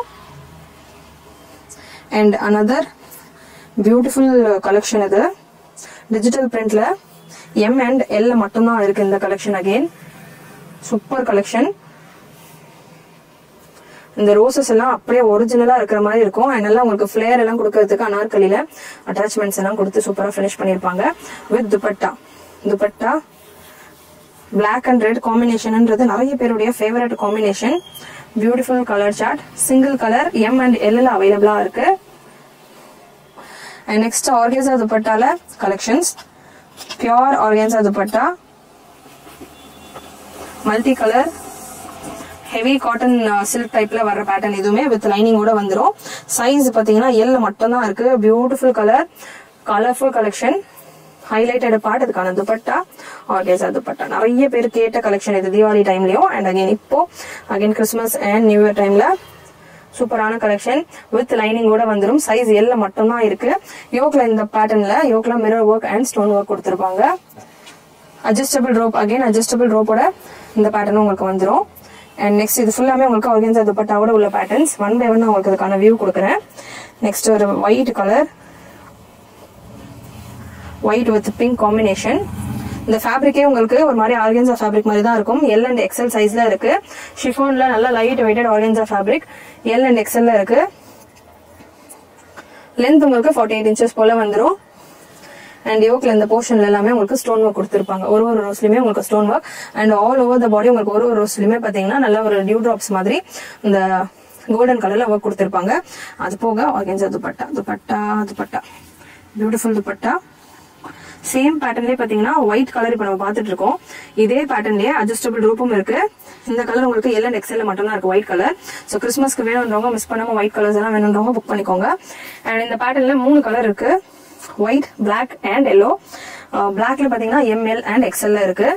அண்ட் அனதர் பியூட்டிஃபுல் கலெக்ஷன் இது டிஜிட்டல் பிரிண்ட்ல எம் அண்ட் எல் மட்டும்தான் இருக்கு இந்த கலெக்ஷன் அகெயின் சூப்பர் கலெக்ஷன் இந்த ரோசஸ் எல்லாம் அப்படியே ஒரிஜினலா இருக்கிற மாதிரி இருக்கும் அண்ட் எல்லாம் உங்களுக்கு ஃபிளேர் எல்லாம் கொடுக்கறதுக்கு அனார்கலில அட்டாச்மெண்ட்ஸ் எல்லாம் கொடுத்து சூப்பரா ஃபினிஷ் பண்ணிருப்பாங்க with dupatta dupatta black and red காம்பினேஷன்ன்றது நிறைய பேருடைய favourite combination beautiful colour chart single colour M and எல்ல அவைலபிளா இருக்கு அண்ட் நெக்ஸ்ட் ஆர்கேசா துப்பட்டால collections pure organza dupatta multi colour heavy cotton silk டைப்ல வர்ற பேட்டர்ன் எதுவுமே வித் லைனிங்கோட வந்துரும் சைஸ் பாத்தீங்கன்னா எல் மட்டும் தான் இருக்கு beautiful colour colourful collection highlighted part இதுக்கான துப்பட்டா ஆர்கேசா துப்பட்டா நிறைய பேர் கேட்ட கலெக்ஷன் இது தீபாவளி டைம்லயும் அண்ட் அகைன் இப்போ again Christmas and new year டைம்ல சூப்பரான கலெக்ஷன் வித் லைனிங்கோட வந்துரும் சைஸ் எல்ல மட்டும் தான் இருக்கு யோக்ல இந்த பேட்டர்ன்ல யோக்ல mirror work and stone work கொடுத்திருப்பாங்க அட்ஜஸ்டபிள் ரோப் அகைன் அட்ஜஸ்டபிள் ரோப்போட இந்த பேட்டர்ன் உங்களுக்கு வந்துரும் அண்ட் நெக்ஸ்ட் இது ஃபுல்லாமே உங்களுக்கு ஆர்கன்ஸா துப்பட்டாவோட உள்ள பேட்டர்ன்ஸ் ஒன் பை ஒன் உங்களுக்கு இதுக்கான வியூ கொடுக்குறேன் நெக்ஸ்ட் ஒரு white colour white with pink combination இந்த ஃபேப்ரிக்கே உங்களுக்கு ஒரு மாதிரி ஆர்கன்ஸா ஃபேப்ரிக் மாதிரி தான் இருக்கும் எல் அண்ட் எக்ஸல் சைஸ்ல இருக்கு ஷிஃபான்ல நல்ல light weighted organza fabric L and எக்ஸல்ல இருக்கு லென்த் உங்களுக்கு ஃபார்ட்டி எயிட் இன்ச்சஸ் போல வந்துரும் அண்ட் யோக்ல இந்த போர்ஷன்ல எல்லாமே உங்களுக்கு ஸ்டோன் ஒர்க் கொடுத்துருப்பாங்க ஒரு ஒரு ரோஸ்லயுமே உங்களுக்கு stone work and all over the body உங்களுக்கு ஒரு ஒரு ரோஸ்லயுமே பாத்தீங்கன்னா நல்ல ஒரு டியூ டிராப்ஸ் மாதிரி இந்த கோல்டன் கலர்ல ஒர்க் கொடுத்துருப்பாங்க அது போக organza dupatta dupatta dupatta beautiful dupatta same பேட்டர்ன்லயே பாத்தீங்கன்னா ஒயிட் கலர் இப்ப நம்ம பாத்துட்டு இருக்கோம் இதே பேட்டர்ன்லயே அட்ஜஸ்டபிள் ரூப்பும் இருக்கு இந்த கலர் உங்களுக்கு எல் அண்ட் எக்ஸ்எல் மட்டும் தான் இருக்கு ஒயிட் கலர் ஸோ கிறிஸ்மஸ்க்கு வேணுன்றவங்க மிஸ் பண்ணாம ஒயிட் கலர்ஸ் எல்லாம் வேணுன்றவங்க புக் பண்ணிக்கோங்க அண்ட் இந்த பேட்டர்ன்ல மூணு கலர் இருக்கு ஒயிட் பிளாக் அண்ட் எல்லோ பிளாக்ல பாத்தீங்கன்னா எம்எல் அண்ட் எக்ஸ்எல்ல இருக்கு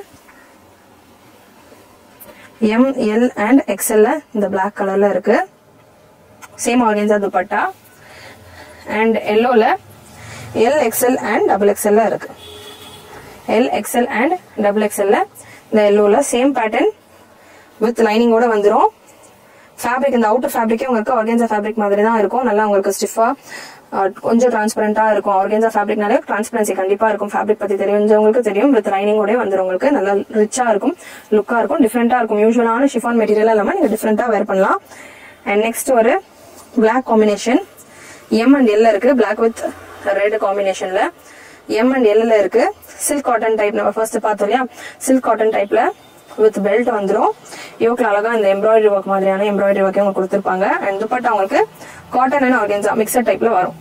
எம் எல் அண்ட் எக்ஸ்எல்ல இந்த பிளாக் கலர்ல இருக்கு சேம் ஆர்கன்ஸா துப்பட்டா அண்ட் எல்லோல எல் எக்ஸ்எல் அண்ட் டபுள் எக்ஸ்எல்ல இருக்கு எல் எக்ஸ்எல் அண்ட் டபுள் எக்ஸ்எல்ல இந்த எல்லோல சேம் பேட்டர்ன் வித் லைனிங்கோட வந்துரும் ஃபேப்ரிக் இந்த அவுட்டர் ஃபேப்ரிக்கே உங்களுக்கு ஆர்கன்ஸா ஃபேப்ரிக் மாதிரி தான் இருக்கும் நல்லா உங்களுக்கு ஸ்டிஃபா கொஞ்சம் டிரான்ஸ்பரண்டா இருக்கும் ஆர்கன்ஸா ஃபேப்ரிக்னாலே டிரான்ஸ்பரன்சி கண்டிப்பா இருக்கும் ஃபேப்ரிக் பத்தி தெரிஞ்சவங்களுக்கு தெரியும் வித் லைனிங்கோட வந்துரும் உங்களுக்கு நல்லா ரிச்சா இருக்கும் லுக்கா இருக்கும் டிஃப்ரெண்டா இருக்கும் யூஸ்வலான ஷிஃபான் மெட்டீரியல் இல்லாம நீங்க டிஃப்ரெண்டா வேர் பண்ணலாம் அண்ட் நெக்ஸ்ட் ஒரு பிளாக் காம்பினேஷன் எம் அண்ட் எல்ல இருக்கு பிளாக் வித் ரெட் காம்பினேஷன்ல எம் அண்ட் எல்ல இருக்கு சில்க் காட்டன் டைப் நம்ம ஃபர்ஸ்ட் பார்த்தோம் இல்லையா சில்க் காட்டன் டைப்ல வித் பெல்ட் வந்துரும் யோக்கில் அழகா இந்த எம்ப்ராய்டரி ஒர்க் மாதிரியான எம்ப்ராய்டரி ஒர்க்கே உங்களுக்கு கொடுத்துருப்பாங்க அண்ட் துப்பட்டா உங்களுக்கு காட்டன் அண்ட் ஆர்கன்ஸா மிக்சர் டைப்ல வரும்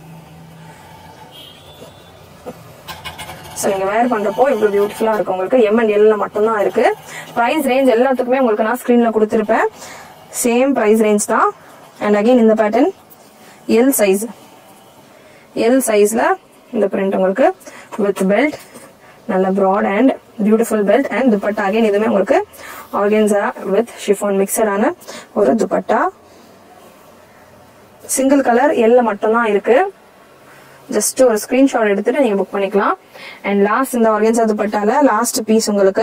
ஸோ நீங்க வேர் பண்றப்போ இவ்வளவு பியூட்டிஃபுல்லா இருக்கும் உங்களுக்கு எம் அண்ட் எல்ல மட்டும்தான் இருக்கு பிரைஸ் ரேஞ்ச் எல்லாத்துக்குமே உங்களுக்கு நான் ஸ்கிரீன்ல கொடுத்துருப்பேன் சேம் பிரைஸ் ரேஞ்ச் தான் அண்ட் அகைன் இந்த பேட்டர்ன் எல் சைஸ் எல் சைஸ்ல இந்த பிரிண்ட் உங்களுக்கு வித் பெல்ட் நல்ல broad and beautiful belt and dupatta again இதுவுமே உங்களுக்கு ஆர்கன்ஸா வித் ஷிஃபான் மிக்சடான ஒரு துப்பட்டா சிங்கிள் கலர் எல்ல மட்டும்தான் இருக்கு ஜஸ்ட் ஒரு ஸ்கிரீன்ஷாட் எடுத்துட்டு நீங்க புக் பண்ணிக்கலாம் அண்ட் லாஸ்ட் இந்த ஆர்கன்ஸா துப்பட்டால லாஸ்ட் பீஸ் உங்களுக்கு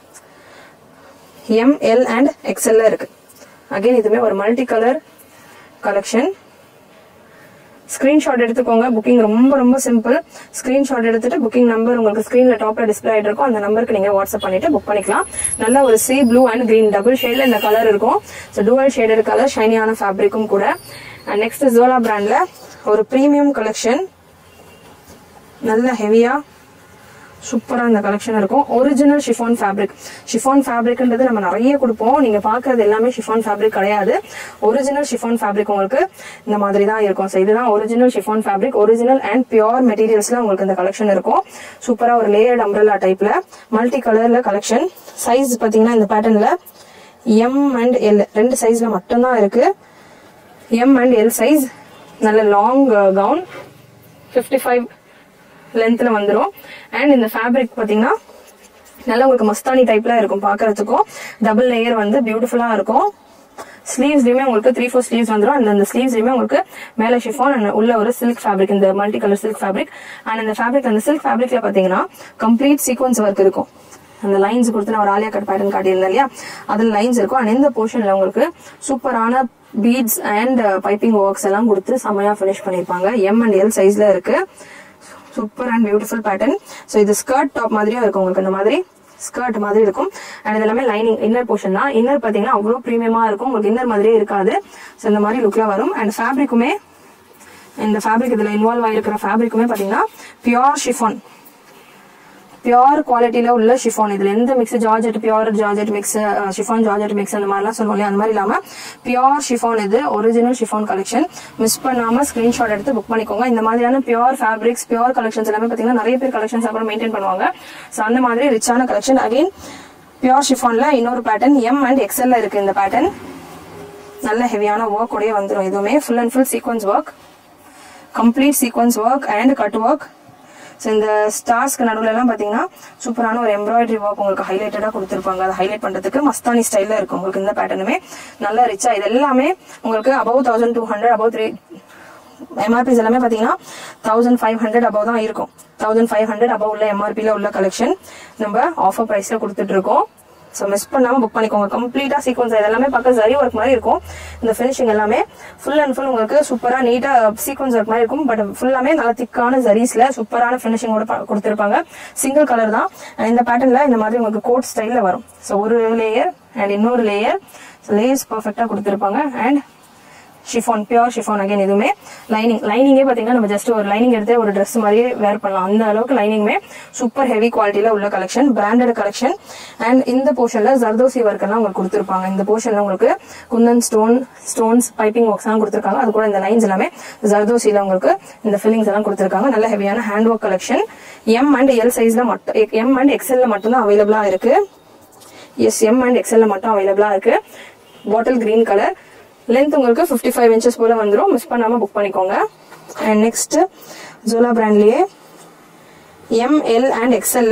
எம் எல் அண்ட் எக்ஸ்எல்ல இருக்கு அகைன் இதுவுமே ஒரு மல்டி கலர் கலெக்ஷன் ஸ்கிரீன்ஷாட் எடுத்துக்கோங்க புக்கிங் ரொம்ப ரொம்ப சிம்பிள் ஸ்கிரீன்ஷாட் எடுத்துட்டு புக்கிங் நம்பர் உங்களுக்கு ஸ்கிரீன்ல டாப்ல டிஸ்பிளே ஆயிட்டு இருக்கும் அந்த நம்பருக்கு நீங்க வாட்ஸ்அப் பண்ணிட்டு புக் பண்ணிக்கலாம் நல்ல ஒரு sea blue and green double ஷேட்ல இந்த கலர் இருக்கும் ஸோ டூவல் ஷேடட் கலர் ஷைனியான ஃபேப்ரிக்கும் கூட அண்ட் நெக்ஸ்ட் ஜோலா பிராண்ட்ல ஒரு ப்ரீமியம் கலெக்ஷன் நல்ல ஹெவியா சூப்பரா இந்த கலெக்ஷன் இருக்கும் ஒரிஜினல் ஷிஃபான் ஃபேப்ரிக் ஷிஃபான் ஃபேப்ரிக்ன்றது நம்ம நிறைய கொடுப்போம் நீங்க பாக்குறது எல்லாமே ஷிஃபான் ஃபேப்ரிக் கிடையாது ஒரிஜினல் ஷிஃபான் ஃபேப்ரிக் உங்களுக்கு இந்த மாதிரி தான் இருக்கும் ஸோ இதுதான் original chiffon fabric original and pure மெட்டீரியல்ஸ்ல உங்களுக்கு இந்த கலெக்ஷன் இருக்கும் சூப்பரா ஒரு லேயர்ட் அம்ரல்லா டைப்ல மல்டி கலர்ல கலெக்ஷன் சைஸ் பாத்தீங்கன்னா இந்த பேட்டர்ன்ல எம் அண்ட் எல் ரெண்டு சைஸ்ல மட்டும்தான் இருக்கு எம் அண்ட் எல் சைஸ் நல்ல லாங் கவுன் ஃபிஃப்டி ஃபைவ் லென்த்ல வந்துரும் அண்ட் இந்த ஃபேப்ரிக் பாத்தீங்கன்னா நல்லா உங்களுக்கு மஸ்தானி டைப்ல இருக்கும் பாக்குறதுக்கும் டபுள் லேயர் வந்து பியூட்டிஃபுல்லா இருக்கும் ஸ்லீவ்ஸ்லயுமே உங்களுக்கு த்ரீ ஃபோர் ஸ்லீவ்ஸ் வந்துடும் அந்த அந்த ஸ்லீவ்ஸ்லயுமே உங்களுக்கு மேல ஷிஃபான் அண்ட் உள்ள ஒரு சில்க் ஃபேப்ரிக் இந்த multi colour silk fabric and இந்த ஃபேப்ரிக் அந்த சில்க் ஃபேப்ரிக்ல பாத்தீங்கன்னா கம்ப்ளீட் சீக்வன்ஸ் ஒர்க் இருக்கும் அந்த லைன்ஸ் கொடுத்து நான் ஒரு ஆலியா கட் பேட்டர்ன் காட்டியிருந்தேன் இல்லையா அதுல லைன்ஸ் இருக்கும் அண்ட் இந்த போர்ஷன்ல உங்களுக்கு சூப்பரான பீட்ஸ் அண்ட் பைப்பிங் ஒர்க்ஸ் எல்லாம் கொடுத்து செமையா ஃபினிஷ் பண்ணிருப்பாங்க எம் அண்ட் எல் சைஸ்ல இருக்கு super and beautiful pattern so இது ஸ்கர்ட் டாப் மாதிரியும் இருக்கும் உங்களுக்கு இந்த மாதிரி ஸ்கர்ட் மாதிரி இருக்கும் அண்ட் இது எல்லாமே லைனிங் இன்னர் போர்ஷன் தான் இன்னர் பாத்தீங்கன்னா அவ்வளோ ப்ரீமியமா இருக்கும் உங்களுக்கு இன்னர் மாதிரியே இருக்காது ஸோ இந்த மாதிரி லுக்ல வரும் அண்ட் ஃபேப்ரிக்குமே இந்த ஃபேப்ரிக் இதுல இன்வால்வ் ஆயிருக்கிற ஃபேப்ரிக்குமே பாத்தீங்கன்னா பியோர் ஷிஃபான் பியோர் குவாலிட்டியில உள்ள ஷிஃபான் இதுல எந்த mix georgette pure georgette mix chiffon georgette mix அந்த மாதிரிலாம் சொல்லுவோம் இல்லையா அந்த மாதிரி இல்லாம பியோர் ஷிஃபான் இது ஒரிஜினல் ஷிஃபான் கலெக்ஷன் மிஸ் பண்ணாம ஸ்கிரீன்ஷாட் எடுத்து புக் பண்ணிக்கோங்க இந்த மாதிரியான பியோர் ஃபேப்ரிக்ஸ் பியோர் கலெக்ஷன்ஸ் எல்லாமே பாத்தீங்கன்னா நிறைய பேர் கலெக்ஷன்ஸ் அப்புறம் மெயின்டைன் பண்ணுவாங்க ஸோ அந்த மாதிரி ரிச்சான கலெக்ஷன் அகைன் பியோர் ஷிஃபான்ல இன்னொரு பேட்டர்ன் எம் அண்ட் எக்ஸ்எல்ல இருக்கு இந்த பேட்டர்ன் நல்ல ஹெவியான ஒர்க் உடைய வந்துடும் இதுவுமே full and full sequence work complete sequence work and cut work so இந்த ஸ்டார்ஸ்க்கு நடுவுல எல்லாம் பாத்தீங்கன்னா சூப்பரான ஒரு எம்ப்ராய்டரி ஒர்க் உங்களுக்கு ஹைலைட்டடா கொடுத்துருப்பாங்க அதை ஹைலைட் பண்றதுக்கு மஸ்தானி ஸ்டைல்ல இருக்கும் உங்களுக்கு இந்த பேட்டர்னுமே நல்லா ரிச்சா இது எல்லாமே உங்களுக்கு above thousand two hundred above three MRPs எல்லாமே பாத்தீங்கன்னா தௌசண்ட் ஃபைவ் ஹண்ட்ரட் அபவ் தான் இருக்கும் தௌசண்ட் ஃபைவ் ஹண்ட்ரட் அபவ் உள்ள எம்ஆர்பில உள்ள கலெக்ஷன் நம்ம ஆஃபர் பிரைஸ்ல கொடுத்துட்டு இருக்கோம் ஸோ மிஸ் பண்ணாம புக் பண்ணிக்கோங்க கம்ப்ளீட்டா சீக்வன்ஸ் இதெல்லாமே பார்க்க சரி ஒர்க் மாதிரி இருக்கும் இந்த ஃபினிஷிங் எல்லாமே ஃபுல் அண்ட் ஃபுல் உங்களுக்கு சூப்பரா நீட்டா சீக்வன்ஸ் ஒர்க் மாதிரி இருக்கும் பட் ஃபுல்லாமே நல்ல திக்கான ஜரீஸ்ல சூப்பரான ஃபினிஷிங்கோட கொடுத்துருப்பாங்க சிங்கிள் கலர் தான் And இந்த பேட்டர்ன்ல இந்த மாதிரி உங்களுக்கு கோட் ஸ்டைல்ல வரும் ஸோ ஒரு லேயர் அண்ட் இன்னொரு லேயர் லேயர்ஸ் பர்ஃபெக்டா கொடுத்துருப்பாங்க and chiffon pure chiffon again இதுவுமே லைனிங் லைனிங்கே பாத்தீங்கன்னா நம்ம ஜஸ்ட் ஒரு லைனிங் எடுத்து ஒரு Dress மாதிரியே வேர் பண்ணலாம் அந்த அளவுக்கு லைனிங்குமே சூப்பர் ஹெவி குவாலிட்டியில உள்ள கலெக்ஷன் பிராண்டட் கலெக்ஷன் அண்ட் இந்த போர்ஷன்ல ஜர்தோசி ஒர்க் எல்லாம் உங்களுக்கு கொடுத்துருப்பாங்க இந்த போர்ஷன்ல உங்களுக்கு kundan stone stones piping works எல்லாம் கொடுத்துருக்காங்க அது கூட இந்த லைன்ஸ் எல்லாமே ஜர்தோசில உங்களுக்கு இந்த ஃபில்லிங்ஸ் எல்லாம் கொடுத்துருக்காங்க நல்ல ஹெவியான hand work collection M and L சைஸ்ல மட்டும் எம் அண்ட் எக்ஸ்எல்ல மட்டும் தான் அவைலபிளா இருக்கு எஸ் எம் அண்ட் எக்ஸ்எல்ல மட்டும் அவைலபிளா இருக்கு பாட்டில் கிரீன் கலர் லென்த் உங்களுக்கு 55 ஃபைவ் இன்ச்சஸ் போல வந்துடும் மிஸ் பண்ணாம புக் பண்ணிக்கோங்க அண்ட் நெக்ஸ்ட் ஜோலா பிராண்ட்லயே எம் எல் அண்ட் எக்ஸ்எல்ல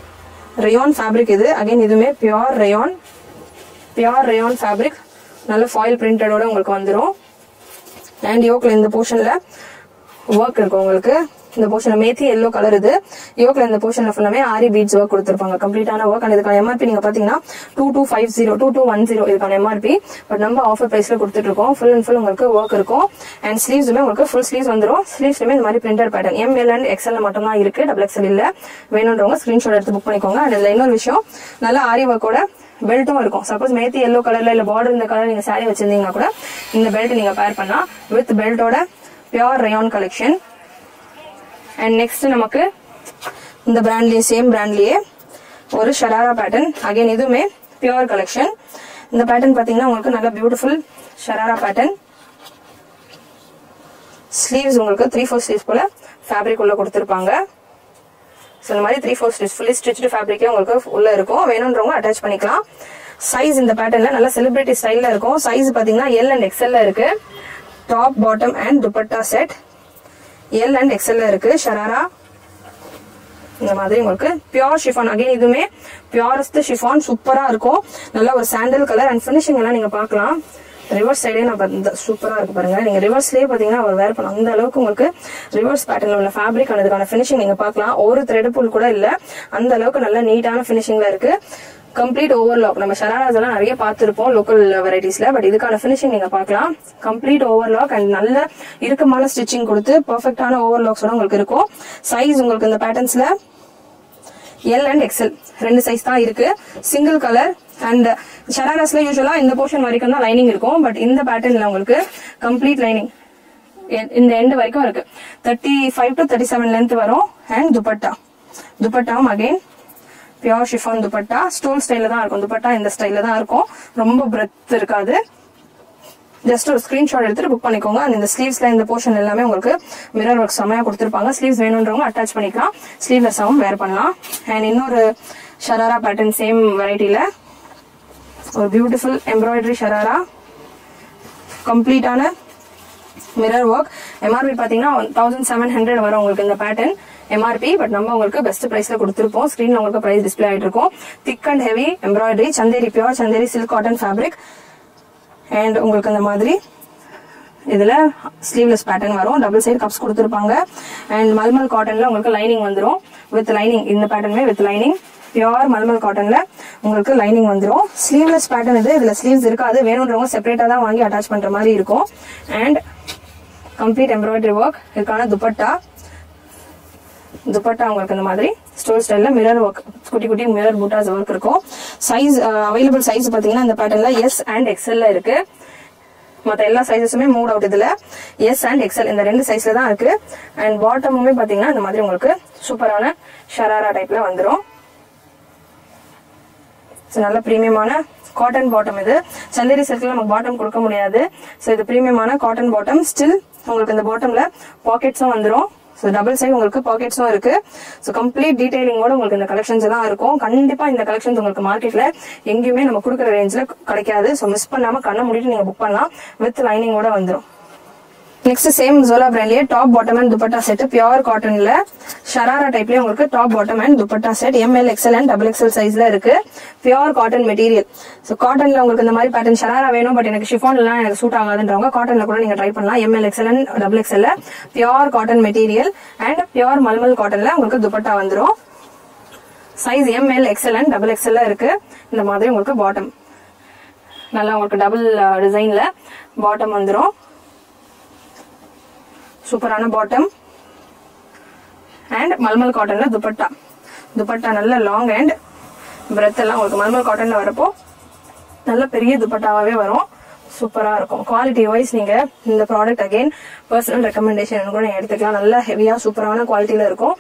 ரயான் ஃபேப்ரிக் இது அகைன் இதுவுமே pure rayon pure rayon fabric நல்ல ஃபாயில் பிரிண்டடோட உங்களுக்கு வந்துடும் அண்ட் யோக்ல இந்த போர்ஷன்ல ஒர்க் இருக்கும் உங்களுக்கு இந்த போர்ஷன்ல மேத்தி எல்லோ கலர் இது யோக்ல இந்த போர்ஷன்ல ஃபுல்லாமே ஆரி பீட்ஸ் ஒர்க் கொடுத்துருப்பாங்க கம்ப்ளீட்டான ஒர்க் அண்ட் இதுக்கான எம்ஆர்பி நீங்க பாத்தீங்கன்னா two two five zero two two one zero இதுக்கான எம்ஆர்பி பட் நம்ம ஆஃபர் பிரைஸ்ல கொடுத்துட்டு இருக்கோம் ஃபுல் அண்ட் ஃபுல் உங்களுக்கு ஒர்க் இருக்கும் அண்ட் ஸ்லீவ்ஸுமே உங்களுக்கு ஃபுல் ஸ்லீவ்ஸ் வந்துடும் ஸ்லீவ்ஸ்லுமே இந்த மாதிரி printer pattern M L and XL மட்டும் தான் இருக்கு டபுள் எக்ஸ்எல் இல்ல வேணுன்றவங்க ஸ்கிரீன்ஷாட் எடுத்து புக் பண்ணிக்கோங்க அண்ட் இதுல இன்னொரு விஷயம் நல்ல ஆரி ஒர்க்கோட பெல்ட்டும் இருக்கும் சப்போஸ் மேத்தி எல்லோ கலர்ல இல்ல பார்டர் இந்த கலர் நீங்க சாரி வச்சிருந்தீங்கன்னா கூட இந்த பெல்ட் நீங்க பேர் பண்ணலாம் வித் பெல்ட்டோட pure rayon collection and next நமக்கு இந்த பிராண்ட்லயே சேம் பிராண்ட்லயே ஒரு ஷராரா பேட்டர்ன் அகைன் இதுவுமே பியோர் கலெக்ஷன் இந்த பேட்டர்ன் பாத்தீங்கன்னா உங்களுக்கு நல்ல பியூட்டிஃபுல் ஷராரா பேட்டர்ன் ஸ்லீவ்ஸ் உங்களுக்கு த்ரீ ஃபோர் ஸ்லீவ்ஸ் போல ஃபேப்ரிக் உள்ள கொடுத்துருப்பாங்க ஸோ இந்த மாதிரி three four stitch fully stitch ஃபேப்ரிக்கே உங்களுக்கு உள்ள இருக்கும் வேணுன்றவங்க அட்டாச் பண்ணிக்கலாம் சைஸ் இந்த பேட்டர்ன்ல நல்ல செலிபிரிட்டி ஸ்டைல்ல இருக்கும் சைஸ் பாத்தீங்கன்னா எல் அண்ட் எக்ஸ்எல்ல இருக்கு top bottom and dupatta set L and எக்ஸ்எல்ல இருக்கு ஷராரா இந்த மாதிரி உங்களுக்கு பியோர் ஷிஃபான் அகைன் இதுவுமே பியோரஸ்ட் ஷிஃபான் சூப்பரா இருக்கும் நல்ல ஒரு சாண்டல் கலர் அண்ட் ஃபினிஷிங் எல்லாம் நீங்க பார்க்கலாம் ரிவர்ஸ் சைடே நான் பாத்து- இந்த சூப்பரா இருக்கு பாருங்க நீங்க ரிவர்ஸ்லயே பாத்தீங்கன்னா அவர் வேர் பண்ணலாம் அந்த அளவுக்கு உங்களுக்கு ரிவர்ஸ் பேட்டர்ல உள்ள ஃபேப்ரிக் அதுக்கான ஃபினிஷிங் நீங்க பார்க்கலாம் ஒரு த்ரெட் புல் கூட இல்ல அந்த அளவுக்கு நல்ல நீட்டான ஃபினிஷிங்ல இருக்கு கம்ப்ளீட் ஓவர்லாக் நம்ம ஷராராஸ் எல்லாம் நிறைய பார்த்திருப்போம் லோக்கல் வெரைட்டிஸ்ல பட் இதுக்கான ஃபினிஷிங் நீங்க பார்க்கலாம் கம்ப்ளீட் ஓவர்லாக் அண்ட் நல்ல இறுக்கமான ஸ்டிச்சிங் கொடுத்து பெர்ஃபெக்டான ஓவர்லாக்ஸோட உங்களுக்கு இருக்கும் சைஸ் உங்களுக்கு இந்த பேட்டர்ன்ஸ்ல எல் அண்ட் எக்ஸ்எல் ரெண்டு சைஸ் தான் இருக்கு சிங்கிள் கலர் அண்ட் ஷராராஸ்ல யூஸ்வலா இந்த போர்ஷன் வரைக்கும் தான் லைனிங் இருக்கும் பட் இந்த பேட்டர்ன்ல உங்களுக்கு கம்ப்ளீட் லைனிங் இந்த எண்ட் வரைக்கும் இருக்கு thirty five to thirty seven length வரும் அண்ட் துப்பட்டா துப்பட்டாவும் again pure chiffon dupatta stole ஸ்டைல தான் இருக்கும் துப்பட்டா இந்த ஸ்டைல தான் இருக்கும் ரொம்ப பிரெத் இருக்காது ஜஸ்ட் ஒரு ஸ்கிரீன்ஷாட் எடுத்துட்டு புக் பண்ணிக்கோங்க அண்ட் இந்த ஸ்லீவ்ஸ்ல இந்த போர்ஷன் எல்லாமே உங்களுக்கு மிரர் ஒர்க் செமையா கொடுத்துருப்பாங்க ஸ்லீவ்ஸ் வேணுன்றவங்க அட்டாச் பண்ணிக்கலாம் ஸ்லீவ்லெஸ்ஸாகவும் வேர் பண்ணலாம் அண்ட் இன்னொரு ஷராரா பேட்டர்ன் சேம் வெரைட்டில ஒரு பியூட்டிஃபுல் எம்ப்ராய்டரி ஷராரா கம்ப்ளீட்டான மிரர் ஒர்க் எம்ஆர்பி பாத்தீங்கன்னா தௌசண்ட் செவன் ஹண்ட்ரட் வரும் உங்களுக்கு இந்த பேட்டர்ன் எம்ஆர்பி பட் நம்ம உங்களுக்கு பெஸ்ட் பிரைஸ்ல கொடுத்துருப்போம் ஸ்கிரீன்ல உங்களுக்கு பிரைஸ் டிஸ்பிளே ஆயிட்டு இருக்கும் thick and heavy embroidery Chanderi pure Chanderi silk cotton fabric and உங்களுக்கு இந்த மாதிரி இதுல ஸ்லீவ்லெஸ் பேட்டர்ன் வரும் டபுள் சைடு கப்ஸ் கொடுத்துருப்பாங்க அண்ட் மல்மல் காட்டன்ல உங்களுக்கு லைனிங் வந்துரும் வித் லைனிங் இந்த பேட்டர்னுமே வித் லைனிங் பியூர் மல்மல் காட்டன்ல உங்களுக்கு லைனிங் வந்துரும் ஸ்லீவ்லெஸ் பேட்டர்ன் இது இதுல ஸ்லீவ்ஸ் இருக்காது வேணுன்றவங்க செப்பரேட்டா தான் வாங்கி அட்டாச் பண்ற மாதிரி இருக்கும் அண்ட் கம்ப்ளீட் எம்ப்ராய்டரி ஒர்க் இதுக்கான துப்பட்டா துப்பட்டா உங்களுக்கு இந்த மாதிரி ஸ்டோல் ஸ்டைல்ல மிரர் ஒர்க் குட்டி குட்டி மிரர் பூட்டாஸ் ஒர்க் இருக்கும் சைஸ் அவைலபிள் சைஸ் பாத்தீங்கன்னா இந்த பேட்டர்ன்ல எஸ் அண்ட் எக்ஸ்எல்ல இருக்கு மத்த எல்லா சைஸஸுமே மூட் அவுட் இதுல எஸ் அண்ட் எக்ஸ்எல் இந்த ரெண்டு சைஸ்ல தான் இருக்கு அண்ட் பாட்டமுமே பாத்தீங்கன்னா இந்த மாதிரி உங்களுக்கு சூப்பரான ஷராரா டைப்ல வந்துரும் ஸோ நல்ல ப்ரீமியமான காட்டன் பாட்டம் இது சந்தேரி சில்க்ல நமக்கு பாட்டம் கொடுக்க முடியாது ஸோ இது ப்ரீமியமான காட்டன் பாட்டம் ஸ்டில் உங்களுக்கு இந்த பாட்டம்ல பாக்கெட்ஸும் வந்துரும் ஸோ டபுள் சைடு உங்களுக்கு பாக்கெட்ஸும் இருக்கு ஸோ கம்ப்ளீட் டீடைலிங்கோட உங்களுக்கு இந்த கலெக்ஷன்ஸ் எல்லாம் இருக்கும் கண்டிப்பா இந்த கலெக்ஷன்ஸ் உங்களுக்கு மார்க்கெட்ல எங்கேயுமே நம்ம கொடுக்குற ரேஞ்சில் கிடைக்காது ஸோ மிஸ் பண்ணாம கண்ணை மூடிட்டு நீங்க புக் பண்ணலாம் வித் லைனிங்கோட வந்துரும் நெக்ஸ்ட் சேம் ஜோலா பிராண்ட்லயே top bottom and dupatta set pure காட்டன்ல ஷராரா டைப்லயே உங்களுக்கு top bottom and dupatta set M L XL and double XL சைஸ்ல இருக்கு பியூர் காட்டன் மெட்டீரியல் ஸோ காட்டன்ல உங்களுக்கு இந்த மாதிரி பேட்டர்ன் ஷராரா வேணும் பட் எனக்கு ஷிஃபான் எல்லாம் எனக்கு சூட் ஆகாதுன்றவங்க காட்டன்ல கூட நீங்க ட்ரை பண்ணலாம் M L XL and double XL pure cotton material and pure malmal காட்டன்ல உங்களுக்கு துப்பட்டா வந்துரும் size M L XL and double XL இருக்கு இந்த மாதிரி உங்களுக்கு பாட்டம் நல்லா உங்களுக்கு டபுள் டிசைன்ல பாட்டம் வந்துரும் சூப்பரான பாட்டம் அண்ட் மல்மல் காட்டன்ல துப்பட்டா துப்பட்டா நல்ல லாங் அண்ட் பிரெத் எல்லாம் உங்களுக்கு மல்மல் காட்டன்ல வரப்போ நல்ல பெரிய துப்பட்டாவே வரும் சூப்பரா இருக்கும் குவாலிட்டி வைஸ் நீங்க இந்த ப்ராடக்ட் அகைன் பர்சனல் ரெக்கமெண்டேஷன் கூட நீங்க எடுத்துக்கலாம் நல்ல ஹெவியா சூப்பரான குவாலிட்டியில இருக்கும்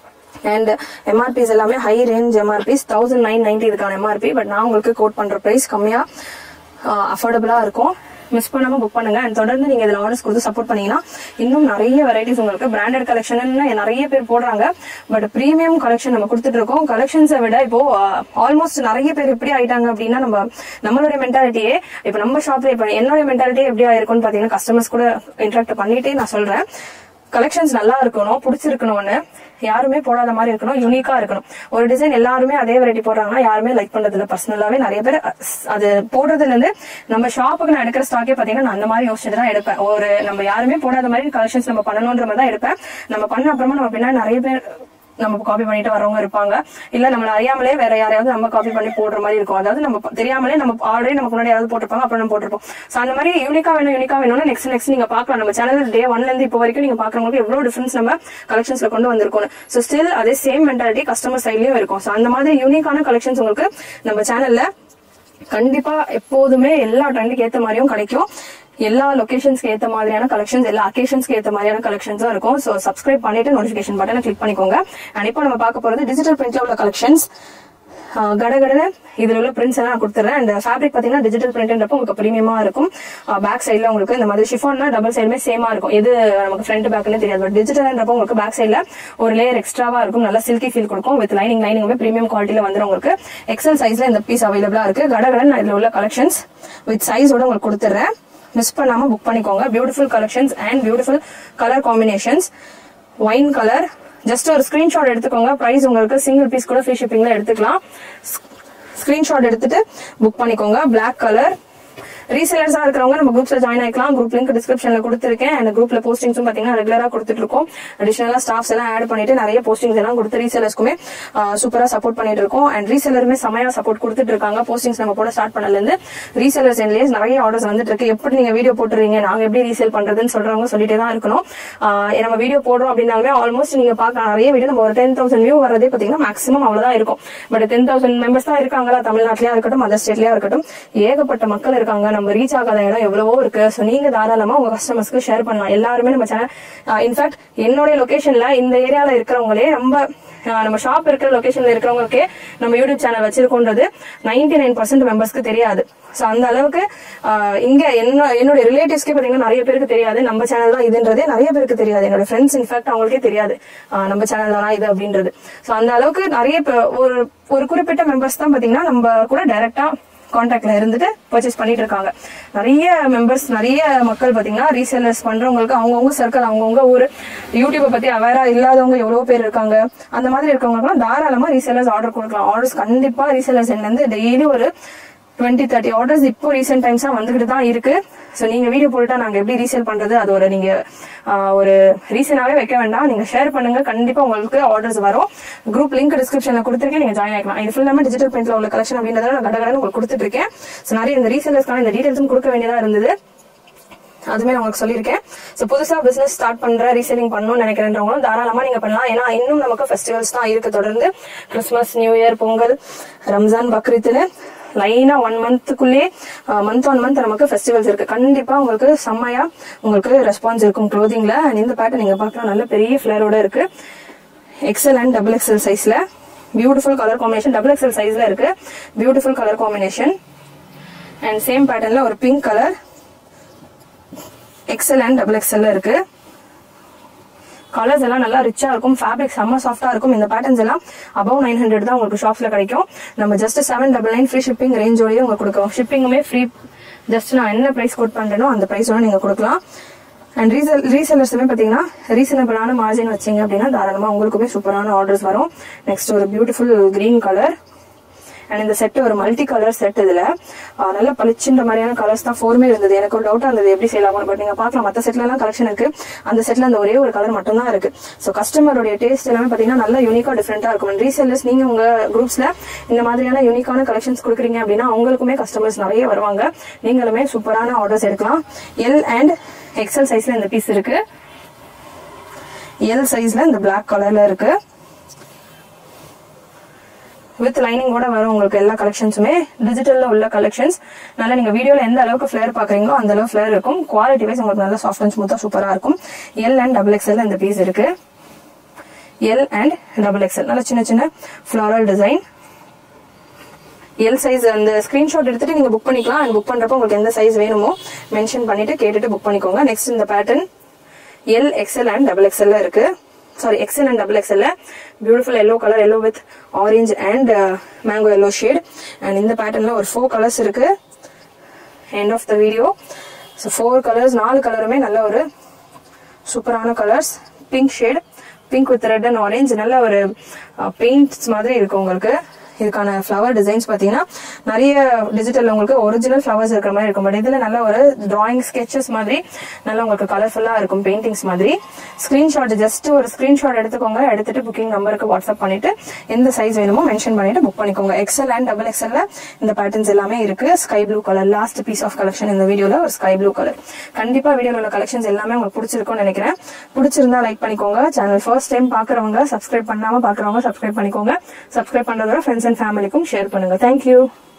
அண்ட் எம்ஆர்பிஸ் எல்லாமே high range MRPs thousand nine ninety இதுக்கான எம்ஆர்பி பட் நான் உங்களுக்கு கோட் பண்ற பிரைஸ் கம்மியா அஃபோர்டபுளா இருக்கும் மிஸ் பண்ணாம புக் பண்ணுங்க அண்ட் தொடர்ந்து நீங்க இதுல ஆர்டர்ஸ் கொடுத்து சப்போர்ட் பண்ணீங்கன்னா இன்னும் நிறைய வெரைட்டிஸ் உங்களுக்கு பிராண்டட் கலெக்ஷன் நிறைய பேர் போடுறாங்க பட் பிரீமியம் கலெக்ஷன் நம்ம கொடுத்துட்டு இருக்கோம் கலெக்ஷன்ஸை விட இப்போ ஆல்மோஸ்ட் நிறைய பேர் எப்படி ஆயிட்டாங்க அப்படின்னா நம்ம நம்மளுடைய மென்டாலிட்டியே இப்போ நம்ம ஷாப்ல இப்போ என்னோட மென்டாலிட்டி எப்படி ஆயிருக்கும்னு பாத்தீங்கன்னா கஸ்டமர்ஸ் கூட இன்ட்ராக்ட் பண்ணிட்டே நான் சொல்றேன் கலெக்ஷன்ஸ் நல்லா இருக்கணும் பிடிச்சிருக்கணும்னு யாருமே போடாத மாதிரி இருக்கணும் யூனிக்கா இருக்கணும் ஒரு டிசைன் எல்லாருமே அதே வெரைட்டி போடுறாங்கன்னா யாருமே லைக் பண்றது இல்ல பர்சனலாவே நிறைய பேர் அ- அது போடுறதுல இருந்து நம்ம ஷாப்புக்கு நான் எடுக்கிற ஸ்டாக்கே பாத்தீங்கன்னா நான் அந்த மாதிரி யோசிச்சுட்டு தான் எடுப்பேன் ஒரு நம்ம யாருமே போடாத மாதிரி கலெக்ஷன்ஸ் நம்ம பண்ணணுன்ற மாதிரி தான் எடுப்பேன் நம்ம பண்ண அப்புறமா நம்ம பின்னாடி நிறைய பேர் நம்ம காப்பி பண்ணிட்டு வரவங்க இருப்பாங்க இல்ல நம்மள அறியாமலே வேற யாரையாவது நம்ம காப்பி பண்ணி போடுற மாதிரி இருக்கும் அதாவது நம்ம ப- தெரியாமலே நம்ம ஆல்ரெடி நமக்கு முன்னாடி யாராவது போட்டிருப்பாங்க அப்புறம் நம்ம போட்டிருப்போம் சோ அந்த மாதிரி யூனிக்கா வேணும் யூனிக்கா வேணும்னு நெக்ஸ்ட் நெக்ஸ்ட் நீங்க பாக்கலாம் நம்ம சேனல் டே ஒன்ல இருந்து இப்போ வரைக்கும் நீங்க பாக்குறவங்களுக்கு எவ்வளவு டிஃபரன்ஸ் நம்ம கலெக்ஷன்ஸ்ல கொண்டு வந்திருக்கோம் சோ ஸ்டில் அதே சேம் மென்டாலிட்டி கஸ்டமர் சைட்லயும் இருக்கும் சோ அந்த மாதிரி யூனிக்கான கலெக்ஷன்ஸ் உங்களுக்கு நம்ம சேனல்ல கண்டிப்பா எப்போதுமே எல்லா ட்ரெண்டுக்கு ஏத்த மாதிரியும் கிடைக்கும் எல்லா லொகேஷன்ஸ்க்கு ஏத்த மாதிரியான கலெக்ஷன்ஸ் எல்லா அக்கேஷன்ஸ்க்கு ஏத்த மாதிரியான கலெக்ஷன்ஸும் இருக்கும் சோ சப்ஸ்கிரைப் பண்ணிட்டு நோட்டிபிகேஷன் பட்டனை கிளிக் பண்ணிக்கோங்க அண்ட் இப்போ நம்ம பார்க்க போறது டிஜிட்டல் பிரிண்ட்ல உள்ள கலெக்ஷன்ஸ் கடகடன்னு இதுல உள்ள பிரிண்ட்ஸ் எல்லாம் நான் கொடுத்துறேன் அந்த ஃபேப்ரிக் பாத்தீங்கன்னா டிஜிட்டல் பிரிண்ட்ன்றப்போ உங்களுக்கு பிரீமியமா இருக்கும் பேக் சைடுல உங்களுக்கு இந்த மாதிரி ஷிஃபான்னா டபுள் சைடுமே சேமா இருக்கும் எது நமக்கு ஃப்ரண்ட் பேக்னு தெரியாது பட் டிஜிட்டல்ன்றப்போ உங்களுக்கு பேக் சைடுல ஒரு லேயர் எக்ஸ்ட்ராவா இருக்கும் நல்லா சில்கி ஃபீல் கொடுக்கும் வித் லைனிங் லைனிங்குமே பிரீமியம் குவாலிட்டியில வந்துரும் உங்களுக்கு எக்ஸல் சைஸ்ல இந்த பீஸ் அவைலபிளா இருக்கு கடகடன் இதுல உள்ள கலெக்ஷன்ஸ் வித் சைஸோட உங்களுக்கு கொடுத்துறேன் மிஸ் பண்ணாம புக் பண்ணிக்கோங்க beautiful collections and beautiful colour combinations wine colour just ஒரு ஸ்கிரீன்ஷாட் எடுத்துக்கோங்க பிரைஸ் உங்களுக்கு சிங்கிள் பீஸ் கூட ஃப்ரீ ஷிப்பிங்ல எடுத்துக்கலாம் ஸ்கிரீன்ஷாட் எடுத்துட்டு புக் பண்ணிக்கோங்க Black கலர் ரீசேலர்ஸா இருக்கிறவங்க நம்ம குரூப்ஸ்ல ஜாயின் ஆயிக்கலாம் குரூப் லிங்க் டிஸ்கிரிப்ஷன்ல கொடுத்துருக்கேன் அந்த குரூப்ல போஸ்டிங்ஸும் பாத்தீங்கன்னா ரெகுலரா கொடுத்துட்டு இருக்கோம் அடிஷனலா ஸ்டாஃப்ஸ் எல்லாம் ஆட் பண்ணிட்டு நிறைய போஸ்டிங்ஸ் எல்லாம் கொடுத்து ரீசேலர்ஸ்க்குமே சூப்பரா சப்போர்ட் பண்ணிட்டு இருக்கோம் அண்ட் ரீசேலருமே செமையா சப்போர்ட் கொடுத்துட்டு இருக்காங்க போஸ்டிங்ஸ் நம்ம போட ஸ்டார்ட் பண்ணல இருந்து ரீசேலர்ஸ் என்லேயே நிறைய ஆர்டர்ஸ் வந்துட்டு இருக்கு எப்படி நீங்க வீடியோ போட்டுறீங்க நாங்க எப்படி ரீசேல் பண்றதுன்னு சொல்றவங்க சொல்லிட்டே தான் இருக்கணும் ஆஹ் நம்ம வீடியோ போடுறோம் அப்படின்னாலுமே ஆல்மோஸ்ட் நீங்க பார்க்க நிறைய வீடியோ நம்ம ஒரு டென் தௌசண்ட் வியூ வரதே பாத்தீங்கன்னா மேக்ஸிமம் அவ்வளவுதான் இருக்கும் பட் டென் தௌசண்ட் மெம்பர்ஸ் தான் இருக்காங்களா தமிழ்நாட்டிலயா இருக்கட்டும் அதர் ஸ்டேட்லயா இருக்கட்டும் ஏகப்பட்ட மக்கள் இருக்காங்க நம்ம ரீச் ஆகாத இடம் எவ்வளவோ இருக்கு சோ நீங்க தாராளமா உங்க கஸ்டமர்ஸ்க்கு ஷேர் பண்ணலாம் எல்லாருமே நம்ம சேனல் இன்ஃபேக்ட் என்னுடைய லொகேஷன்ல இந்த ஏரியால இருக்கிறவங்களே ரொம்ப ஆஹ் நம்ம ஷாப் இருக்கிற லொகேஷன்ல இருக்கிறவங்களுக்கே நம்ம யூடியூப் சேனல் வச்சிருக்கோன்றது நைன்டி நைன் பர்சன்ட் மெம்பர்ஸ்க்கு தெரியாது ஸோ அந்த அளவுக்கு ஆஹ் இங்க என்ன என்னோட ரிலேட்டிவ்ஸ்க்கே பாத்தீங்கன்னா நிறைய பேருக்கு தெரியாது நம்ம சேனல் தான் இதுன்றதே நிறைய பேருக்கு தெரியாது என்னோட ஃப்ரெண்ட்ஸ் இன்ஃபேக்ட் அவங்களுக்கே தெரியாது ஆஹ் நம்ம சேனல் தானா இது அப்படின்றது ஸோ அந்த அளவுக்கு நிறைய பே- ஒரு ஒரு குறிப்பிட்ட மெம்பர்ஸ் தான் பாத்தீங்கன்னா நம்ம கூட டைரக்டா கான்டாக்ட்ல இருந்துட்டு பர்ச்சேஸ் பண்ணிட்டு இருக்காங்க நிறைய மெம்பர்ஸ் நிறைய மக்கள் பாத்தீங்கன்னா ரீசேலர்ஸ் பண்றவங்களுக்கு அவங்கவுங்க சர்க்கிள் அவங்கவுங்க ஊர் யூடியூப்பை பத்தி அவேரா இல்லாதவங்க எவ்வளவு பேர் இருக்காங்க அந்த மாதிரி இருக்கவங்களுக்குலாம் தாராளமா ரீசேலர்ஸ் ஆர்டர் கொடுக்கலாம் ஆர்டர்ஸ் கண்டிப்பா ரீசேலர்ஸ் இருந்து டெய்லி ஒரு டுவெண்ட்டி தேர்ட்டி ஆர்டர்ஸ் இப்போ ரீசெண்ட் டைம்ஸா வந்துகிட்டு தான் இருக்கு ஸோ நீங்க வீடியோ போட்டுட்டா நாங்க எப்படி ரீசேல் பண்றது அது ஒரு நீங்க ஆஹ், ஒரு ரீசனாவே வைக்க வேண்டாம் நீங்க ஷேர் பண்ணுங்க கண்டிப்பா உங்களுக்கு ஆர்டர்ஸ் வரும் குரூப் லிங்க் டிஸ்கிரிப்ஷன்ல கொடுத்துருக்கேன் நீங்க ஜாயின் ஆகிக்கலாம் இது ஃபுல்லாமே டிஜிட்டல் பிரிண்ட்ல உள்ள கலெக்ஷன் அப்படின்றத நான் கடகடன்னு உங்களுக்கு கொடுத்துட்டு இருக்கேன் ஸோ நிறைய இந்த ரீசேலர்ஸ்க்கான இந்த டீடைல்ஸும் கொடுக்க வேண்டியதா இருந்தது அதுமே நான் உங்களுக்கு சொல்லியிருக்கேன் ஸோ புதுசா பிசினஸ் ஸ்டார்ட் பண்ற ரீசேலிங் பண்ணணும்னு நினைக்கிறவங்களும் தாராளமா நீங்க பண்ணலாம் ஏன்னா இன்னும் நமக்கு ஃபெஸ்டிவல்ஸ் தான் இருக்கு தொடர்ந்து Christmas New Year Pongal Ramzan பக்ரீத்னு லைனா ஒன் மந்த்துக்குள்ளே மந்த் ஒன் மந்த் நமக்கு ஃபெஸ்டிவல்ஸ் இருக்கு கண்டிப்பா உங்களுக்கு செம்மையா உங்களுக்கு ரெஸ்பான்ஸ் இருக்கும் க்ளோதிங்ல அண்ட் இந்த பேட்டர்ன் நீங்க பார்க்கலாம் நல்ல பெரிய ஃபிளரோட இருக்கு எக்ஸல் அண்ட் டபுள் எக்ஸல் சைஸ்ல beautiful colour combination double XL சைஸ்ல இருக்கு beautiful colour combination and same பேட்டர்ன்ல ஒரு pink colour XL and double எக்ஸல்ல இருக்கு கலர்ஸ் எல்லாம் நல்லா ரிச்சா இருக்கும் ஃபேப்ரிக் செம்ம சாஃப்டா இருக்கும் இந்த பேட்டர்ன்ஸ் எல்லாம் அபவ் நைன் ஹண்ட்ரட் தான் உங்களுக்கு ஷாப்ஸ்ல கிடைக்கும் நம்ம just seven double nine free shipping ரேஞ்சோடய உங்களுக்கு கொடுக்குறோம் ஷிப்பிங்குமே ஃப்ரீ ஜஸ்ட் நான் என்ன பிரைஸ் கோட் பண்றேனோ அந்த பிரைஸோட நீங்க கொடுக்கலாம் அண்ட் ரீசெல் ரீசெல்லர்ஸுமே பார்த்தீங்கன்னா ரீசனபிளான மார்ஜின் வச்சீங்க அப்படின்னா தாராளமாக உங்களுக்குமே சூப்பரான ஆர்டர்ஸ் வரும் நெக்ஸ்ட் ஒரு பியூட்டிஃபுல் கிரீன் கலர் அண்ட் இந்த செட் ஒரு மல்டி கலர் செட் இதுல ஆஹ் நல்ல பளிச்சுன்ற மாதிரியான கலர்ஸ் தான் ஃபோருமே இருந்தது எனக்கு ஒரு டவுட்டா இருந்தது எப்படி சேல் ஆகும் பட் நீங்க பார்க்கலாம் மற்ற செட்ல எல்லாம் கலெக்ஷன் இருக்கு அந்த செட்ல அந்த ஒரே ஒரு கலர் மட்டும் தான் இருக்கு ஸோ கஸ்டமருடைய டேஸ்ட் எல்லாமே பாத்தீங்கன்னா நல்லா யூனிக்கா டிஃப்ரெண்டா இருக்கும் ரீசெல்லர்ஸ் நீங்க உங்க குரூப்ஸ்ல இந்த மாதிரியான யூனிக்கான கலெக்ஷன்ஸ் கொடுக்குறீங்க அப்படின்னா உங்களுக்குமே கஸ்டமர்ஸ் நிறைய வருவாங்க நீங்களுமே சூப்பரான ஆர்டர்ஸ் எடுக்கலாம் எல் அண்ட் எக்ஸல் சைஸ்ல இந்த பீஸ் இருக்கு எல் சைஸ்ல இந்த Black கலர்ல இருக்கு வித் லைனிங்கோட வரும் உங்களுக்கு எல்லா கலெக்ஷன்ஸுமே டிஜிட்டல்ல உள்ள கலெக்ஷன்ஸ் நல்லா நீங்க வீடியோல எந்த அளவுக்கு ஃபிளேர் பாக்குறீங்களோ அந்த அளவு ஃபிளேர் இருக்கும் குவாலிட்டி வைஸ் உங்களுக்கு நல்ல சாஃப்ட் அண்ட் ஸ்மூத்தா சூப்பரா இருக்கும் எல் அண்ட் டபுள் எக்ஸ்எல் இந்த பீஸ் இருக்கு எல் அண்ட் டபுள் எக்ஸ்எல் நல்ல சின்ன சின்ன ஃபிளாரல் டிசைன் எல் சைஸ் அந்த ஸ்கிரீன்ஷாட் எடுத்துட்டு நீங்க புக் பண்ணிக்கலாம் அண்ட் புக் பண்றப்போ உங்களுக்கு எந்த சைஸ் வேணுமோ மென்ஷன் பண்ணிட்டு கேட்டுட்டு புக் பண்ணிக்கோங்க நெக்ஸ்ட் இந்த pattern L XL and double எக்ஸ்எல்ல இருக்கு சாரி எக்ஸ்எல் அண்ட் டபுள் எக்ஸ்எல்ல beautiful yellow colour yellow with orange and mango yellow shade and இந்த பேட்டர்ன்ல ஒரு ஃபோர் கலர்ஸ் இருக்கு end of the video so four colours நாலு கலருமே நல்ல ஒரு சூப்பரான colours pink shade pink with red and orange நல்ல ஒரு பெயிண்ட்ஸ் மாதிரி இருக்கு உங்களுக்கு இதுக்கான ஃப்ளவர் டிசைன்ஸ் பார்த்தீங்கன்னா நிறைய டிஜிட்டல் உங்களுக்கு ஒரிஜினல் ஃப்ளவர்ஸ் இருக்கிற மாதிரி இருக்கும் பட் இதில் நல்ல ஒரு டிராயிங் ஸ்கெச்சஸ் மாதிரி நல்லா உங்களுக்கு கலர்ஃபுல்லாக இருக்கும் பெயிண்டிங்ஸ் மாதிரி ஸ்க்ரீன்ஷாட் ஜஸ்ட் ஒரு ஸ்க்ரீன்ஷாட் எடுத்துக்கோங்க எடுத்துட்டு புக்கிங் நம்பருக்கு வாட்ஸ்அப் பண்ணிட்டு எந்த சைஸ் வேணுமோ மென்ஷன் பண்ணிட்டு புக் பண்ணிக்கோங்க எக்ஸல் அண்ட் டபுள் எக்ஸல்ல இந்த பேட்டர்ன்ஸ் எல்லாமே இருக்கு sky blue colour last piece of collection இந்த வீடியோல ஒரு ஸ்கை ப்ளூ கலர் கண்டிப்பா வீடியோல உள்ள கலெக்ஷன்ஸ் எல்லாமே உங்களுக்கு பிடிச்சிருக்கும்னு நினைக்கிறேன் பிடிச்சிருந்தா லைக் பண்ணிக்கோங்க சேனல் ஃபர்ஸ்ட் டைம் பாக்குறவங்க சப்ஸ்கிரைப் பண்ணாம பாக்குறவங்க சப்ஸ்கிரைப் பண்ணிக்கோங்க சப்ஸ்கிரைப் பண்றதோட ஃப்ரெண்ட்ஸ் அண்ட் ஃபேமிலிக்கும் ஷேர் பண்ணுங்க தேங்க்யூ